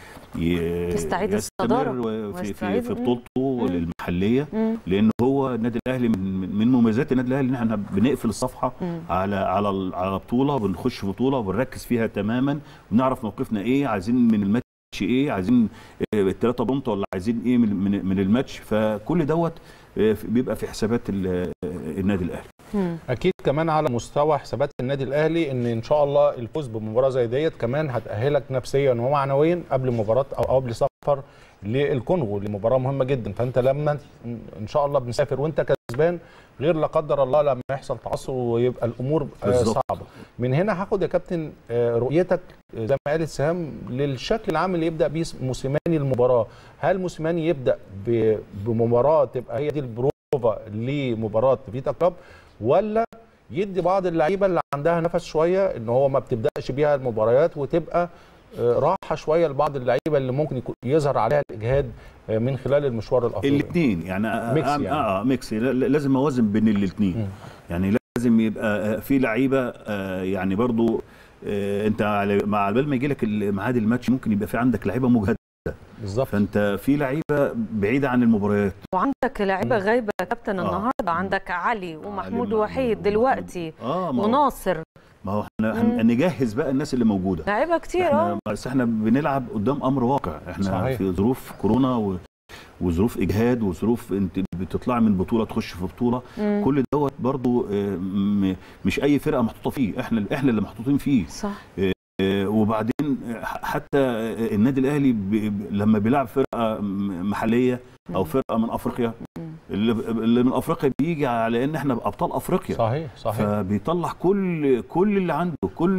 ي- يستعيد يستمر الصدارة في في, ويستعيد- في مم. بطولته المحليه مم. لان هو النادي الاهلي من من- من مميزات النادي الاهلي ان احنا بنقفل الصفحه مم. على على ال- على بطوله بنخش في بطوله وبنركز فيها تماما ونعرف موقفنا ايه عايزين من الماتش ايه عايزين الثلاثه بونت ولا عايزين ايه من من, من الماتش فكل دوت آه، بيبقى في حسابات ال- آه، النادي الاهلي مم. اكيد كمان على مستوى حسابات النادي الاهلي ان ان شاء الله الفوز بمباراه زي ديت كمان هتاهلك نفسيا ومعنويا قبل مباراه او قبل سفر للكونغو لمباراه مهمه جدا فانت لما ان شاء الله بنسافر وانت كسبان غير لا قدر الله لما يحصل تعثر ويبقى الامور آه، بالظبط. صعبه من هنا هاخد يا كابتن آه، رؤيتك آه، زي ما قالت سهام للشكل العام اللي يبدا بيه موسيماني المباراه هل موسيماني يبدا ب- بمباراه تبقى هي دي البروفا لمباراه فيتا كلوب ولا يدي بعض اللعيبه اللي عندها نفس شويه ان هو ما بتبداش بيها المباريات وتبقى آه، راحه شويه لبعض اللعيبه اللي ممكن يكون يظهر عليها الاجهاد آه، من خلال المشوار الافريقي الاثنين يعني آه، ميكس آه، يعني. اه ميكس لا- لا- لازم اوازن بين الاثنين مم. يعني لازم يبقى آه، في لعيبه آه، يعني برضو آه، انت على- مع بال ما يجي لك ميعاد الماتش ممكن يبقى في عندك لعيبه مجهده بالظبط فانت في لعيبه بعيده عن المباريات وعندك لعيبه غايبه يا كابتن آه. النهارده عندك علي ومحمود علي وحيد ومحمود. دلوقتي اه ما هو, وناصر ما هو احنا مم. هن- نجهز بقى الناس اللي موجوده لعيبه كتير احنا اه بس احنا بنلعب قدام امر واقع احنا صحيح. في ظروف كورونا و وظروف اجهاد وظروف انت بتطلع من بطوله تخش في بطوله مم. كل دوت برضو آه، م- مش اي فرقه محطوطه فيه احنا احنا اللي محطوطين فيه صح آه، وبعدين آه، حتى آه، النادي الاهلي ب- ب- لما بيلعب فرقه م- محليه او مم. فرقه من افريقيا مم. اللي اللي من افريقيا بيجي على ان احنا ابطال افريقيا صحيح صحيح فبيطلع كل كل اللي عنده كل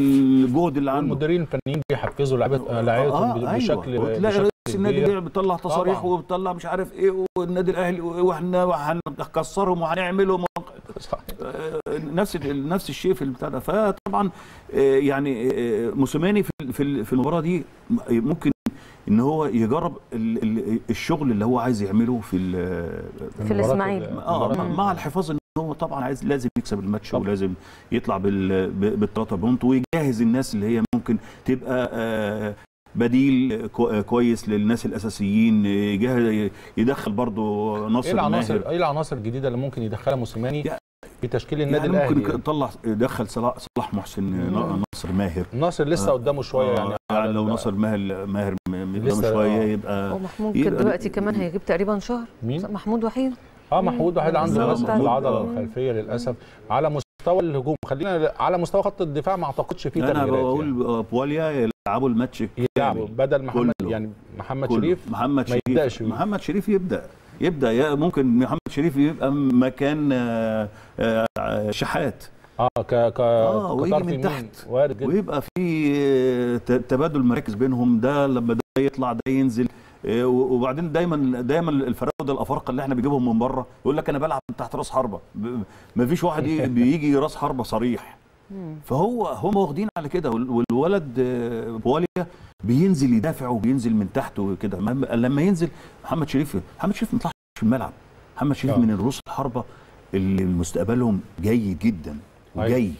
الجهد اللي عنده المديرين الفنيين بيحفزوا لعيبه لعيبتهم آه، بشكل أيوة. وتلاقي بشكل رئيس النادي كبير. ده بيطلع تصاريح طبعاً. وبيطلع مش عارف ايه والنادي الاهلي واحنا هنكسرهم وهنعملهم صحيح. آه، نفس ال- نفس الشيء في البتاع ده فطبعا آه، يعني آه، موسيماني في ال- في ال- في المباراه دي ممكن ان هو يجرب ال- ال- الشغل اللي هو عايز يعمله في ال- في الإسماعيلي. اه المباراة مع- مع الحفاظ ان هو طبعا عايز لازم يكسب الماتش طبعاً. ولازم يطلع بال بالثلاثه بونت ويجهز الناس اللي هي ممكن تبقى آه، بديل كو- آه، كويس للناس الاساسيين يجهز يدخل برضو ايه ناصر العناصر ماهر ايه العناصر الجديده اللي ممكن يدخلها موسيماني يعني- في تشكيل النادي يعني الاهلي ممكن يطلع يدخل صلاح صلاح محسن مم. ناصر ماهر ناصر لسه آه. قدامه شويه يعني يعني, على يعني لو ال- ناصر ماهر ماهر م- قدامه لسه- شويه آه. يبقى ومحمود يبقى- كده دلوقتي كمان هيجيب تقريبا شهر مين؟ محمود وحيد اه محمود واحد عنده لا، بس في محمود، العضله آه. الخلفيه للاسف على مستوى الهجوم خلينا على مستوى خط الدفاع ما اعتقدش فيه انا تغييرات بقول يعني. بواليا يلعبوا الماتش يلعبوا كامل. بدل محمد كله. يعني محمد كله. شريف محمد ما شريف يبدأش بيه. محمد شريف يبدا يبدا يا ممكن محمد شريف يبقى مكان آه، آه، شحات اه ك ك آه، ويجي كطرف من يمين. تحت. وارد جدا ويبقى في آه، ت- تبادل مراكز بينهم ده لما ده يطلع ده ينزل آه، وبعدين دايما دايما الفراوده الافارقه اللي احنا بنجيبهم من بره يقول لك انا بلعب تحت راس حربه ب- ما فيش واحد ي- بيجي راس حربه صريح مم. فهو هم واخدين على كده وال- والولد آه، بواليا بينزل يدافع وبينزل من تحت وكده ما- لما ينزل محمد شريف محمد شريف ما طلعش في الملعب محمد شريف آه. من الرؤوس الحربه اللي مستقبلهم جيد جدا وجاي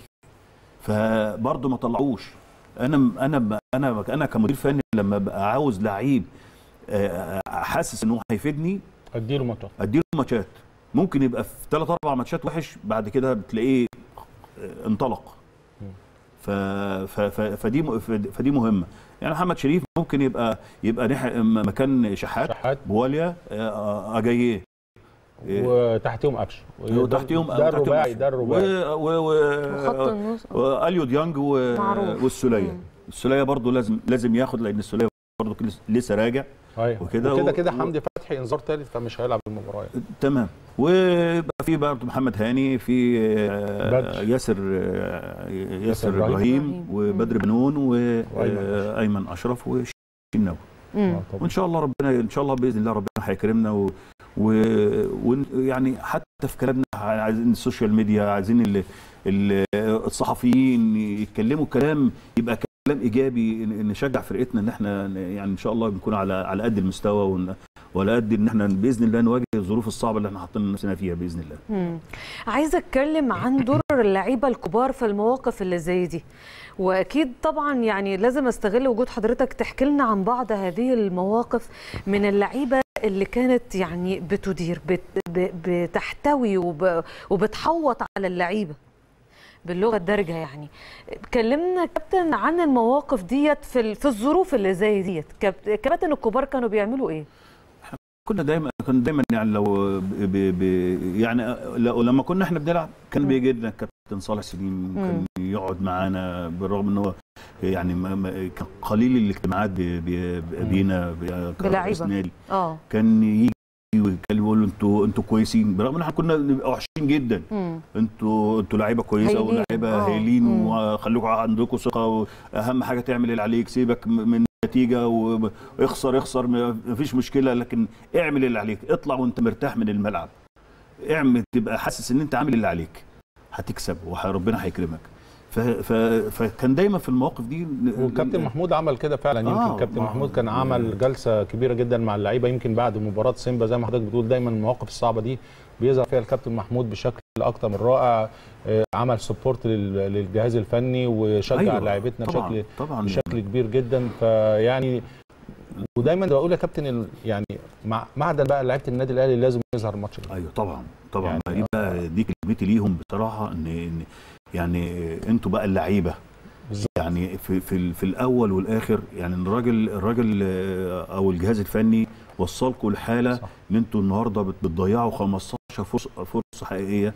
فبرضه ما طلعوش انا انا ب- انا انا كمدير فني لما ببقى عاوز لعيب آه، حاسس انه هيفيدني اديله ماتش اديله ماتشات ممكن يبقى في ثلاث اربع ماتشات وحش بعد كده بتلاقيه آه، انطلق ف... ف... ف... فدي م- ف- فدي مهمه يعني محمد شريف ممكن يبقى يبقى نح... م- مكان شحات شحات بواليا آه، اجاييه وتحتهم قفشه وتحتيهم ده الرباعي ده الرباعي و... و... و... وخط النص واليو ديانج و... معروف. والسوليه مم. السوليه برضو لازم لازم ياخد لان السوليه برضو لسه- لسه راجع ايوه وكده وكده و- كده و- حمدي فتحي انذار ثالث فمش هيلعب المباراه يعني. تمام ويبقى في برضه محمد هاني في آه، بدر. ياسر آه، ياسر إبراهيم. ابراهيم إبراهيم. وبدر بنون وأيمن وايمن اشرف والشناوي مم. آه، طبعا. وان شاء الله ربنا ان شاء الله باذن الله ربنا هيكرمنا و... و... ويعني حتى في كلامنا عايزين السوشيال ميديا عايزين ال... ال... الصحفيين يتكلموا كلام يبقى كلام ايجابي ن- نشجع فرقتنا ان احنا ن- يعني ان شاء الله نكون على على قد المستوى ون... ولا قد ان احنا باذن الله نواجه الظروف الصعبه اللي احنا حاطين نفسنا فيها باذن الله مم. عايزه اتكلم عن دور اللعيبه الكبار في المواقف اللي زي دي واكيد طبعا يعني لازم استغل وجود حضرتك تحكي لنا عن بعض هذه المواقف من اللعيبه اللي كانت يعني بتدير بت ب- بتحتوي وب وبتحوط على اللعيبه باللغه الدارجه يعني كلمنا كابتن عن المواقف ديت في ال- في الظروف اللي زي ديت كاب- كباتن الكبار كانوا بيعملوا ايه كنا دايما كنا دايما يعني لو ب... ب... يعني لو لما كنا احنا بنلعب كان مم. بيجي لنا كابتن صالح سليم كان يقعد معانا بالرغم ان هو يعني ما... ما... كان قليل الاجتماعات ب... ب... بينا ب... كرئيس بلعيبة. نادي اه كان يجي ويتكلم يقول له انتوا انتوا كويسين برغم ان احنا كنا بنبقى وحشين جدا مم. انتوا انتوا لعيبه كويسه هايلين. ولاعيبه آه. هايلين مم. وخليكم عندكم ثقه واهم حاجه تعمل اللي عليك سيبك م- من النتيجه واخسر اخسر ما فيش مشكله لكن اعمل اللي عليك اطلع وانت مرتاح من الملعب اعمل تبقى حاسس ان انت عامل اللي عليك هتكسب وربنا هيكرمك ف... ف... فكان دايما في المواقف دي والكابتن محمود عمل كده فعلا يمكن آه، كابتن ما- محمود كان عمل جلسه كبيره جدا مع اللعيبه يمكن بعد مباراه سيمبا زي ما حضرتك بتقول دايما المواقف الصعبه دي بيظهر فيها الكابتن محمود بشكل اكتر من رائع آه، عمل سبورت لل- للجهاز الفني وشجع أيوة، لعيبتنا طبعا بشكل طبعا بشكل كبير جدا فيعني ودايما بقول يا كابتن ال- يعني مع معدن بقى لعيبه النادي الاهلي لازم يظهر الماتش ده ايوه طبعا طبعا يعني دي بقى دي كلمتي ليهم بصراحه ان ان يعني انتوا بقى اللعيبه بالظبط. يعني في في ال- في الاول والاخر يعني الراجل الراجل آه، او الجهاز الفني وصلكم لحاله صح. ان انتوا النهارده بت- بتضيعوا 15 فرصه فرصه حقيقيه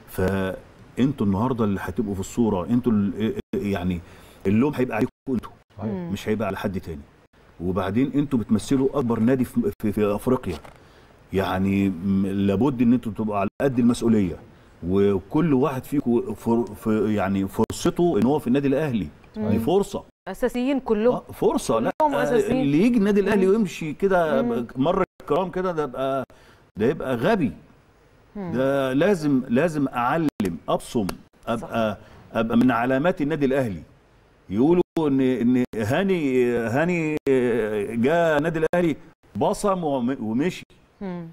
فانتوا النهارده اللي هتبقوا في الصوره انتوا ال- يعني اللوم هيبقى عليكم انتوا صحيح. مم. مش هيبقى على حد تاني وبعدين انتوا بتمثلوا اكبر نادي في, في, في افريقيا يعني م- لابد ان انتوا تبقوا على قد المسؤوليه وكل واحد فيكم فر في يعني فرصته ان هو في النادي الاهلي دي فرصه اساسيين كلهم آه، فرصه لا كلهم آه، أساسيين. اللي يجي النادي الاهلي مم. ويمشي كده مم. مر الكرام كده ده يبقى ده يبقى غبي مم. ده لازم لازم اعلم ابصم ابقى ابقى من علامات النادي الاهلي يقولوا ان ان هاني هاني جاء النادي الاهلي بصم وم- ومشي مم.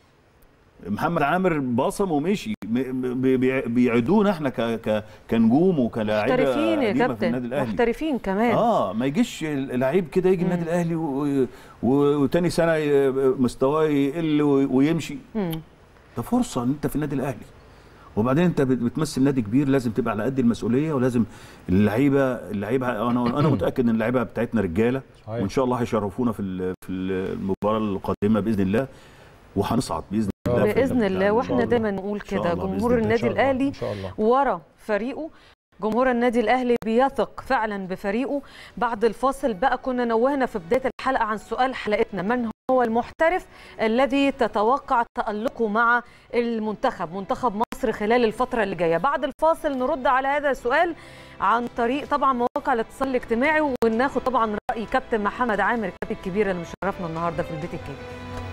محمد عامر بصم ومشي م- م- بي- بيعدونا احنا ك ك كنجوم وكلاعيبه محترفين يا قديمة في النادي كابتن الاهلي محترفين كمان اه ما يجيش لعيب كده يجي مم. النادي الاهلي و- و- وتاني سنه ي- مستواه يقل و- ويمشي مم. ده فرصه ان انت في النادي الاهلي وبعدين انت بت- بتمثل نادي كبير لازم تبقى على قد المسؤوليه ولازم اللعيبه اللعيبه انا انا متاكد ان اللعيبه بتاعتنا رجاله صحيح. وان شاء الله هيشرفونا في ال- في المباراه القادمه باذن الله وهنصعد باذن الله في باذن ال- الله إن شاء واحنا الله. دايما نقول إن شاء كده الله بإذن جمهور الله. إن النادي شاء الله، الاهلي ان شاء الله ورا فريقه جمهور النادي الاهلي بيثق فعلا بفريقه بعد الفاصل بقى كنا نوهنا في بدايه الحلقه عن سؤال حلقتنا من هو المحترف الذي تتوقع تالقه مع المنتخب منتخب مصر خلال الفتره اللي جايه بعد الفاصل نرد على هذا السؤال عن طريق طبعا مواقع الاتصال الاجتماعي وناخد طبعا راي كابتن محمد عامر الكابتن الكبير اللي مشرفنا النهارده في البيت الكبير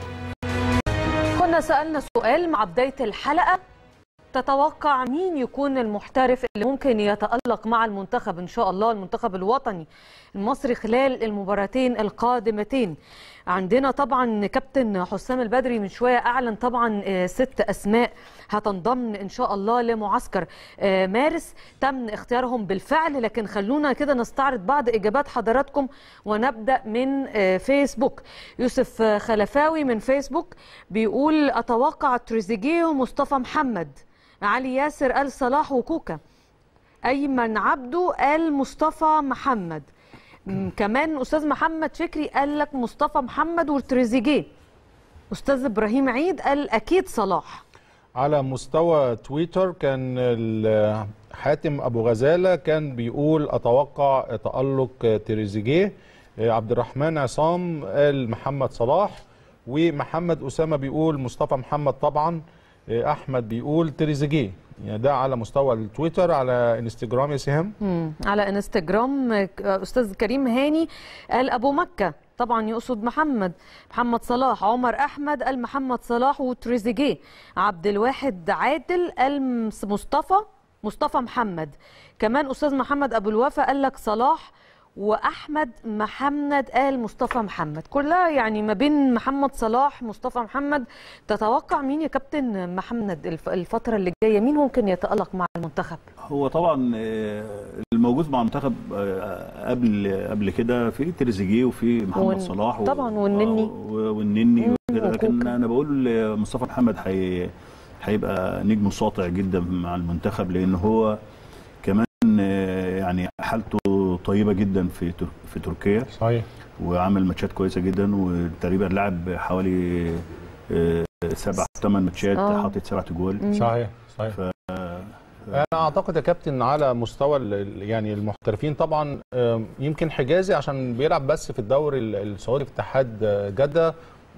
كنا سالنا سؤال مع بدايه الحلقه تتوقع مين يكون المحترف اللي ممكن يتألق مع المنتخب إن شاء الله المنتخب الوطني المصري خلال المباراتين القادمتين عندنا طبعا كابتن حسام البدري من شويه اعلن طبعا آه، ست اسماء هتنضم ان شاء الله لمعسكر آه، مارس تم اختيارهم بالفعل لكن خلونا كده نستعرض بعض اجابات حضراتكم ونبدا من آه، فيسبوك يوسف آه، خلفاوي من فيسبوك بيقول اتوقع تريزيجيه ومصطفى محمد علي ياسر قال صلاح وكوكا ايمن عبده قال مصطفى محمد م، كمان استاذ محمد فكري قال لك مصطفى محمد وتريزيجيه استاذ ابراهيم عيد قال اكيد صلاح على مستوى تويتر كان ال- حاتم ابو غزاله كان بيقول اتوقع تالق تريزيجيه عبد الرحمن عصام قال محمد صلاح ومحمد اسامه بيقول مصطفى محمد طبعا احمد بيقول تريزيجيه يعني ده على مستوى التويتر على انستجرام يا سهام مم. على انستجرام آه، استاذ كريم هاني قال ابو مكه طبعا يقصد محمد محمد صلاح عمر احمد قال محمد صلاح وتريزيجيه عبد الواحد عادل قال مس- مصطفى مصطفى محمد كمان استاذ محمد ابو الوفا قال لك صلاح واحمد محمد قال مصطفى محمد كلها يعني ما بين محمد صلاح مصطفى محمد تتوقع مين يا كابتن محمد الف- الفتره اللي جايه مين ممكن يتالق مع المنتخب هو طبعا آه، الموجود مع المنتخب آه، قبل قبل كده في تريزيجيه وفي محمد ون- صلاح و- طبعا والنني. آه، والنني مم، وكده لكن وكوكا. انا بقول آه، مصطفى محمد هي هيبقى نجم ساطع جدا مع المنتخب لان هو كمان آه، يعني حالته طيبه جدا في تر- في تركيا صحيح وعمل ماتشات كويسه جدا وتقريبا لعب حوالي آه، سبع ثمان ماتشات آه. حاطط سبع جوال مم. صحيح صحيح انا اعتقد يا كابتن على مستوى ال- ال- يعني المحترفين طبعا آم، يمكن حجازي عشان بيلعب بس في الدوري ال- السعودي في اتحاد آه، جده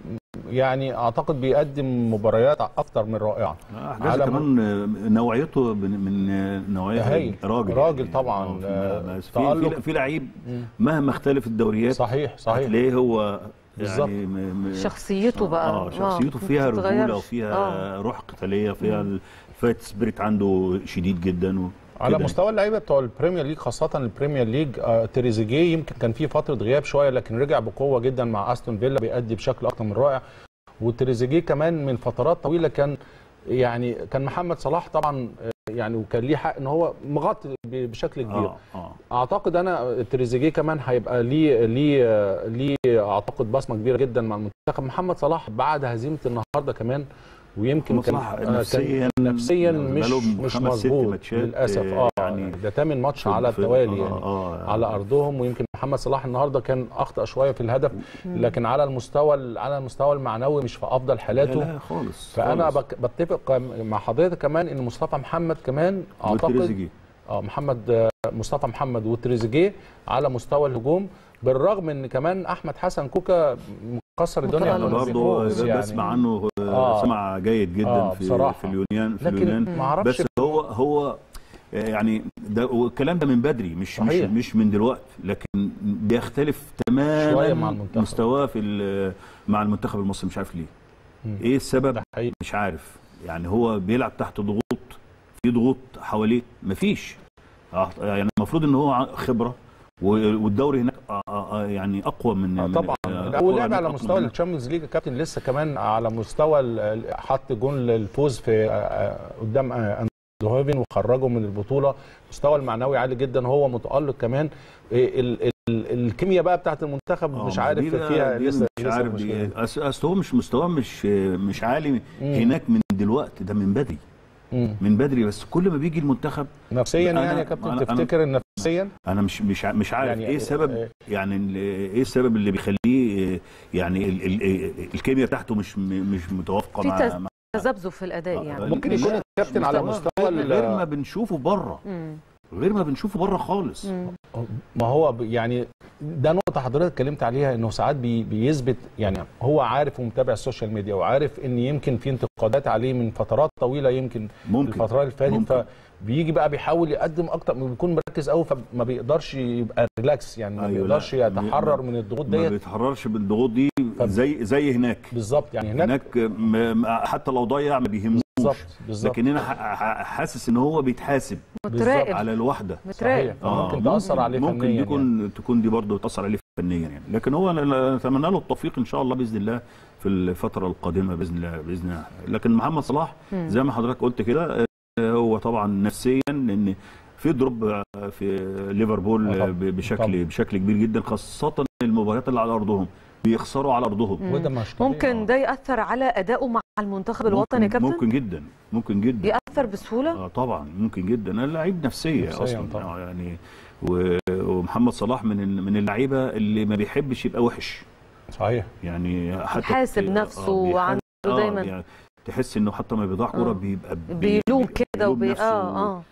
يعني اعتقد بيقدم مباريات اكتر من رائعه حجازي على كمان آه، نوعيته من- من آه، نوعيه هايل. راجل راجل يعني. طبعاً. آه، في- آه، بس في تألق. في, في لعيب مم. مهما اختلف الدوريات صحيح صحيح هتلاقيه هو بالظبط. يعني م- م- شخصيته بقى اه شخصيته فيها ما رجوله بتتغيرش. وفيها آه. روح قتاليه فيها الفايت سبيريت عنده شديد جدا و على كده. مستوى اللعيبه بتوع البريمير ليج خاصه البريمير ليج آه تريزيجيه يمكن كان في فتره غياب شويه لكن رجع بقوه جدا مع استون فيلا بيأدي بشكل اكتر من رائع وتريزيجيه كمان من فترات طويله كان يعني كان محمد صلاح طبعا آه، يعني وكان ليه حق ان هو مغطي ب- بشكل كبير اه اه اعتقد انا تريزيجيه كمان هيبقى ليه ليه آه، ليه اعتقد بصمه كبيره جدا مع المنتخب محمد صلاح بعد هزيمه النهارده كمان ويمكن كان مصلح آه، كان نفسيا نفسيا مش بقالهم مش خمس ست مظبوط ماتشات، للاسف آه، اه يعني يعني ده تامن ماتش في- على في- التوالي آه، يعني آه على ارضهم ويمكن محمد صلاح النهارده كان اخطا شويه في الهدف لكن على المستوى على المستوى المعنوي مش في افضل لا, حالاته لا خالص فانا خالص. بك- بتفق مع حضرتك كمان ان مصطفى محمد كمان اعتقد وتريزيجيه. اه محمد آه، مصطفى محمد وتريزيجيه على مستوى الهجوم بالرغم ان كمان احمد حسن كوكا مكسر الدنيا متألق. مع برضه البيكوز بسمع عنه آه. آه. سمع جيد جدا آه، في بصراحة. في اليونان في اليونان لكن ما اعرفش بس هو هو آه، يعني ده والكلام ده من بدري مش مش صحيح. مش من دلوقتي لكن بيختلف تماما شوية مع المنتخب. مستواه في ال- مع المنتخب المصري مش عارف ليه مم. ايه السبب ده حقيقي مش عارف يعني هو بيلعب تحت ضغوط في ضغوط حواليه مفيش آه، يعني المفروض ان هو ع- خبره و- والدوري هناك آه، آه، آه، يعني اقوى من آه من- طبعا آه، لا أقوى ولعب هناك على أقوى مستوى هناك. الشامبيونز ليج يا كابتن لسه كمان على مستوى ال- ال- حط جون الفوز في آه، آه، قدام آه، اندهوفن وخرجه من البطوله مستوى المعنوي عالي جدا هو متالق كمان إيه ال- ال- ال- الكيمياء بقى بتاعت المنتخب آه، مش ما عارف دي بقى- فيها دي لسه مش لسه عارف مشكلة. دي أص- اصل هو مش مستواه مش مش عالي هناك من دلوقتي ده من بدري مم. من بدري بس كل ما بيجي المنتخب نفسيا أنا- يعني يا كابتن أنا- أنا- تفتكر ان نفسيا انا مش مش ع- مش عارف يعني- يعني ايه السبب آه، يعني ال- ايه السبب اللي بيخليه آه، يعني ال- ال- الكيمياء بتاعته مش م- مش متوافقه في مع تز- مع- تذبذب في الاداء آه، يعني ممكن لا، يكون الكابتن على مستواه مستوى غير, ال- غير ما بنشوفه بره مم. غير ما بنشوفه بره خالص مم. ما هو ب- يعني ده نقطة حضرتك اتكلمت عليها انه ساعات بي بيثبت يعني هو عارف ومتابع السوشيال ميديا وعارف ان يمكن في انتقادات عليه من فترات طويلة يمكن ممكن الفترة اللي فاتت ممكن. فبيجي بقى بيحاول يقدم اكتر بيكون مركز قوي فما بيقدرش يبقى ريلاكس يعني ما أيوة، بيقدرش لا. يتحرر ما- من الضغوط ما ديت بيتحررش بالضغوط دي طب- زي زي هناك بالظبط يعني هناك, هناك م- م- حتى لو ضيع ما بيهموش بالظبط بالظبط لكن هنا ح- ح- حاسس ان هو بيتحاسب متراقب على الوحده متراقب صحيح. ممكن تأثر عليه ممكن فنياً دي يكون تكون دي برضه تاثر عليه فنيا يعني لكن هو أنا نتمنى له التوفيق ان شاء الله باذن الله في الفتره القادمه باذن الله باذن الله لكن محمد صلاح مم. زي ما حضرتك قلت كده آه، هو طبعا نفسيا لان في دروب في ليفربول آه طبعاً. ب- بشكل طبعاً. بشكل كبير جدا خاصه المباريات اللي على ارضهم بيخسروا على ارضهم مم. وده مش طبيعي. ممكن ده ياثر على ادائه مع المنتخب الوطني يا ممكن, كابتن ممكن جدا ممكن جدا ياثر بسهوله اه طبعا ممكن جدا انا لعيب نفسيه نفسياً اصلا طبعاً. آه يعني و- ومحمد صلاح من ال- من اللعيبه اللي ما بيحبش يبقى وحش صحيح يعني حتى يحاسب آه، نفسه بيحاسب- وعنده آه، دايما يعني تحس انه حتى ما بيضيع آه. كوره بيبقى بي- بيلوم كده بيلوم وبي نفسه اه اه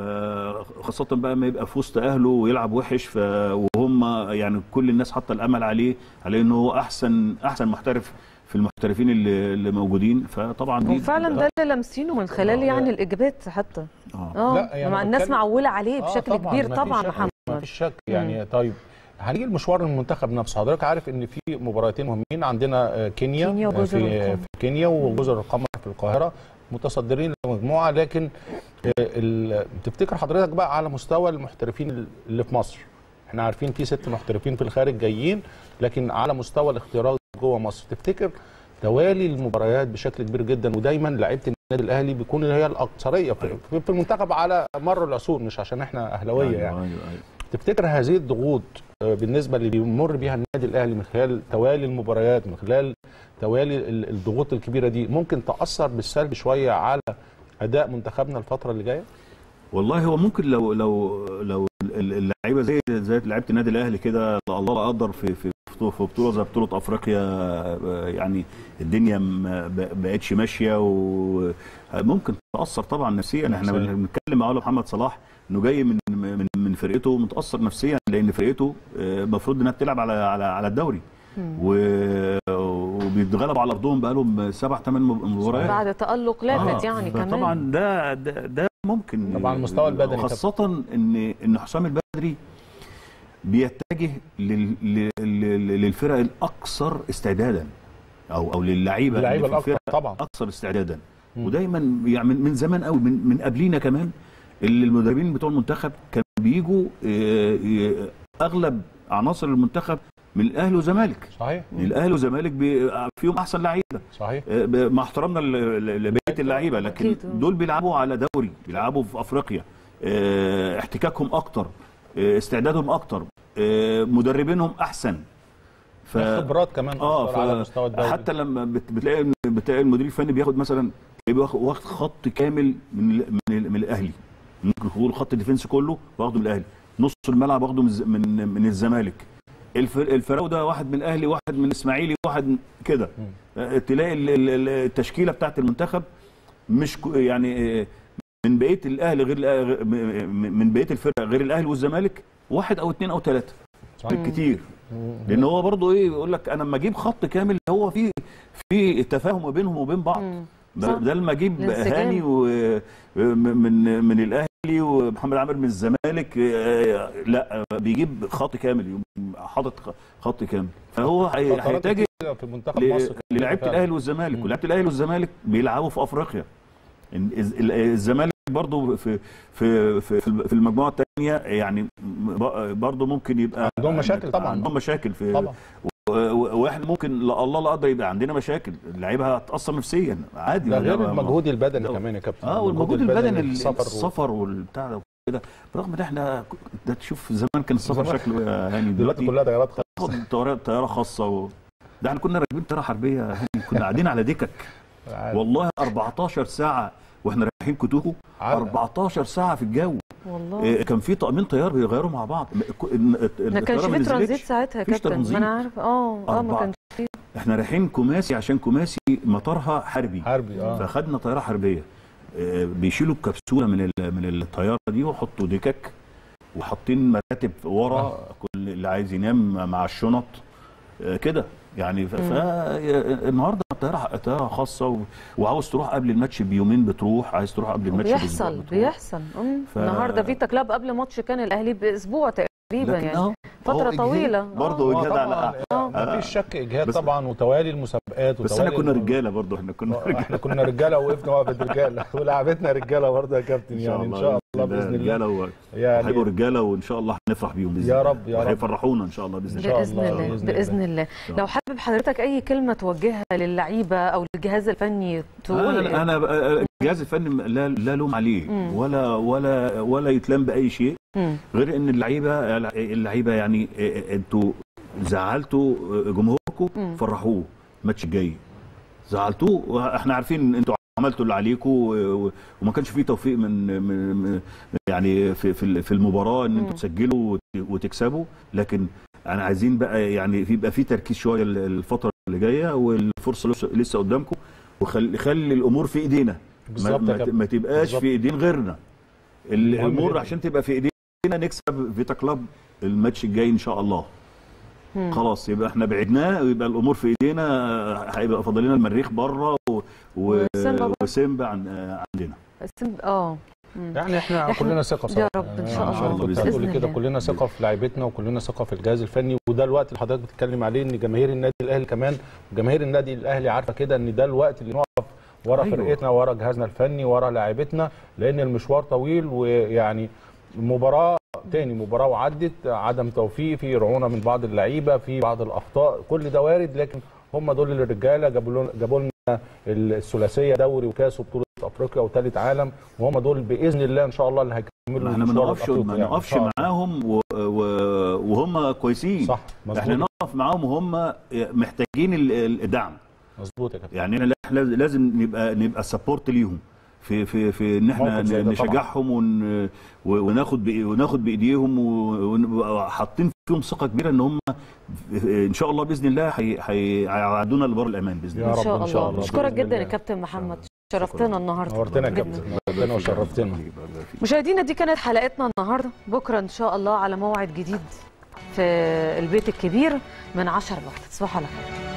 فخاصة بقى ما يبقى في وسط أهله ويلعب وحش ف... وهم يعني كل الناس حاطة الأمل عليه على إنه هو أحسن أحسن محترف في المحترفين اللي, اللي موجودين فطبعا دي وفعلا ده اللي لامسينه من خلال آه. يعني الاجابات حتى آه. اه لا، يعني مع الناس بتكلم- معوله عليه آه بشكل طبعاً، كبير ما فيش طبعا شك، محمد ما فيش شك يعني طيب هنيجي لمشوار المنتخب نفسه حضرتك عارف ان في مباراتين مهمين عندنا آه، كينيا كينيا آه، وجزر في القمر. في كينيا وجزر القمر في القاهره متصدرين المجموعه لكن آه، ال- تفتكر حضرتك بقى على مستوى المحترفين اللي في مصر احنا عارفين في ست محترفين في الخارج جايين لكن على مستوى الاختيارات جوه مصر تفتكر توالي المباريات بشكل كبير جدا ودايما لعيبه النادي الاهلي بيكون هي الاكثريه في- في في المنتخب على مر العصور مش عشان احنا اهلاويه أيوة، يعني أيوة، أيوة. تفتكر هذه الضغوط آه، بالنسبه اللي بيمر بيها النادي الاهلي من خلال توالي المباريات من خلال توالي ال- الضغوط الكبيره دي ممكن تاثر بالسلب شويه على اداء منتخبنا الفتره اللي جايه والله هو ممكن لو لو لو ال- اللعيبه زي زي لعيبه النادي الاهلي كده الله قدر في في في بطوله زي بطوله افريقيا آه، يعني الدنيا ما ب- بقتش ماشيه وممكن تاثر طبعا نفسيا احنا نفسياً. بنتكلم على محمد صلاح انه جاي من من من فرقته متاثر نفسيا لان فرقته آه، المفروض انها بتلعب على على على الدوري و- وبيتغلب على ارضهم بقالهم سبع ثمان مباريات بعد تالق لافت يعني كمان طبعا ده ده, ده ممكن طبعا المستوى البدني خاصة ان ان حسام البدري بيتجه لل- لل- لل- للفرق الاكثر استعدادا او او للعيبه اللي اللعيبه في الاكثر الفرق طبعا اكثر استعدادا مم. ودايما يعني من- من زمان قوي من من قبلينا كمان اللي المدربين بتوع المنتخب كانوا بيجوا آه، آه، اغلب عناصر المنتخب من الاهلي والزمالك صحيح الاهلي والزمالك بي- فيهم احسن لعيبه صحيح آه، ب- مع احترامنا ل- ل- لبقيه اللعيبه لكن أكيد. دول بيلعبوا على دوري بيلعبوا في افريقيا آه، احتكاكهم اكتر آه، استعدادهم اكتر آه، مدربينهم احسن ف خبرات كمان اه أكتر على مستوى الدوري حتى لما بت- بتلاقي بتلاقي المدير الفني بياخد مثلا تلاقيه واخد- واخد خط كامل من ال- من, ال- من الاهلي ممكن يقول خط الديفنس كله واخده من الاهلي نص الملعب واخده من الز- من, من الزمالك الفر- الفراوده واحد من الاهلي واحد من الاسماعيلي واحد من- كده آه، تلاقي ال- ال- ال- التشكيله بتاعت المنتخب مش كو- يعني آه، من بقيه الاهلي غير الأ- م- من بقيه الفرق غير الاهلي والزمالك واحد او اثنين او ثلاثه صحيح بالكتير لان هو برضه ايه يقول لك انا لما اجيب خط كامل هو في في تفاهم ما بينهم وبين بعض مم. صح. بدل ما اجيب الانسجام. هاني و- من من الاهلي ومحمد عامر من الزمالك آه، لا بيجيب خط كامل يقوم حاطط خط كامل فهو هي- فترات هيتجه كتيرة في منتخب ل- مصر للعيبه فعلا. الاهلي والزمالك مم. ولعيبه الاهلي والزمالك بيلعبوا في افريقيا إن- الز- ال- الزمالك برضو في في في في المجموعه الثانيه يعني ب- برضو ممكن يبقى عندهم مشاكل طبعاً. عندهم مشاكل في طبعا و- و- واحنا ممكن لا الله لا قدر يبقى عندنا مشاكل اللعيبه هتاثر نفسيا عادي ده ما- غير ما- المجهود البدني ده- كمان يا كابتن اه والمجهود البدني ال- السفر و- السفر والبتاع ده وكده برغم ان احنا ده تشوف زمان كان السفر زمان. شكله يا هاني دلوقتي دلوقتي كلها طيارات خاصة. تاخد طياره طياره خاصه و... ده احنا كنا راكبين طياره حربيه يا هاني كنا قاعدين على دكك عادي. والله 14 ساعه واحنا رايحين كتوكو عادي. 14 ساعه في الجو والله إيه، كان في طقمين طيار بيغيروا مع بعض ك- الن- ما كانش الطيارة ما في ترانزيت نزلتش. ساعتها يا مفيش كابتن ما ترانزيت. انا عارف اه اه ما أربعة. كانش في احنا رايحين كوماسي عشان كوماسي مطارها حربي حربي اه فاخدنا طياره حربيه آه، بيشيلوا الكبسوله من ال- من الطياره دي ويحطوا دكك وحاطين مراتب ورا كل اللي عايز ينام مع الشنط آه، كده يعني ف- فالنهارده الطياره طياره خاصه و- وعاوز تروح قبل الماتش بيومين بتروح عايز تروح قبل الماتش بأسبوع بيحصل بتروح. بيحصل أمم. ف- النهارده فيتا كلاب قبل ماتش كان الاهلي باسبوع تقريبا لكن يعني اه فتره إجهاد طويله برضه آه إجهاد على- طبعا ما فيش شك اجهاد بس- طبعا وتوالي المسابقات بس وتوالي احنا كنا الم- رجاله برضه احنا كنا آه، رجاله احنا كنا رجاله وقفنا وقفه رجاله ولعبتنا رجاله برضه يا كابتن يعني ان شاء الله باذن الله رجاله و- يعني هيبقوا رجاله وان شاء الله هنفرح بيهم باذن يا الله. رب- يا رب. وهيفرحونا ان شاء الله باذن إن الله شاء باذن الله، الله بإذن باذن الله شاء لو حابب حضرتك اي كلمه توجهها للعيبه او للجهاز الفني تقول انا إيه؟ انا بقى- الجهاز الفني لا لا لوم عليه مم. ولا ولا ولا يتلام باي شيء مم. غير ان اللعيبه اللعيبه يعني انتوا زعلتوا جمهوركم مم. فرحوه الماتش الجاي زعلتوه احنا عارفين انتوا عملتوا اللي عليكم و- و- وما كانش فيه توفيق من, من من- يعني في في في المباراه ان مم. انتوا تسجلوا وت- وتكسبوا لكن انا عايزين بقى يعني يبقى في تركيز شويه الفتره اللي جايه والفرصه لسه- لسه قدامكم وخلي خلي الامور في ايدينا ما, بالظبط يا ما, كابتن. ما تبقاش بالظبط. في ايدين غيرنا الامور جدا. عشان تبقى في ايدينا نكسب فيتا كلاب الماتش الجاي ان شاء الله مم. خلاص يبقى احنا بعدناه ويبقى الامور في ايدينا هيبقى فاضل لنا المريخ بره و... و... وسيمبا برضه. وسيمبا عن... عندنا سم- اه مم. يعني احنا إحنا- كلنا ثقه يا صراحة. رب إن شاء يعني الله. كنت بإذن هتقولي كده الله. كلنا ثقه في لعيبتنا وكلنا ثقه في الجهاز الفني وده الوقت اللي حضرتك بتتكلم عليه ان جماهير النادي الاهلي كمان جماهير النادي الاهلي عارفه كده ان ده الوقت اللي نقف ورا أيوة. فرقتنا ورا جهازنا الفني ورا لاعيبتنا لان المشوار طويل ويعني مباراه تاني مباراه وعدت عدم توفيق في رعونه من بعض اللعيبه في بعض الاخطاء كل ده وارد لكن هم دول الرجاله جابوا لنا جابوا لنا الثلاثيه دوري وكاس وبطوله افريقيا وثالث عالم وهم دول باذن الله ان شاء الله اللي هيكملوا احنا ما المشوار نقفش الأفريقي ما يعني إن نقفش شاء الله. معاهم و... و... وهم كويسين صح احنا مظبوط نقف معاهم وهم محتاجين ال- ال- الدعم مظبوط يا كابتن يعني احنا احنا لازم نبقى نبقى سبورت ليهم في في في ان احنا موقف زي ده طبعا. نشجعهم ون وناخد بإي- وناخد بايديهم و- ونبقى حاطين فيهم ثقه كبيره ان هم ان شاء الله باذن الله هي- هي- هيعدونا لبر الامان باذن يا الله ان رب شاء إن شاء الله الله بشكرك بإذن جدا يا الله. كابتن محمد شرفتنا النهارده نورتنا يا جداً. كابتن نورتنا وشرفتنا مشاهدينا دي كانت حلقتنا النهارده بكره ان شاء الله على موعد جديد في البيت الكبير من 10 ل 1 تصبحوا على خير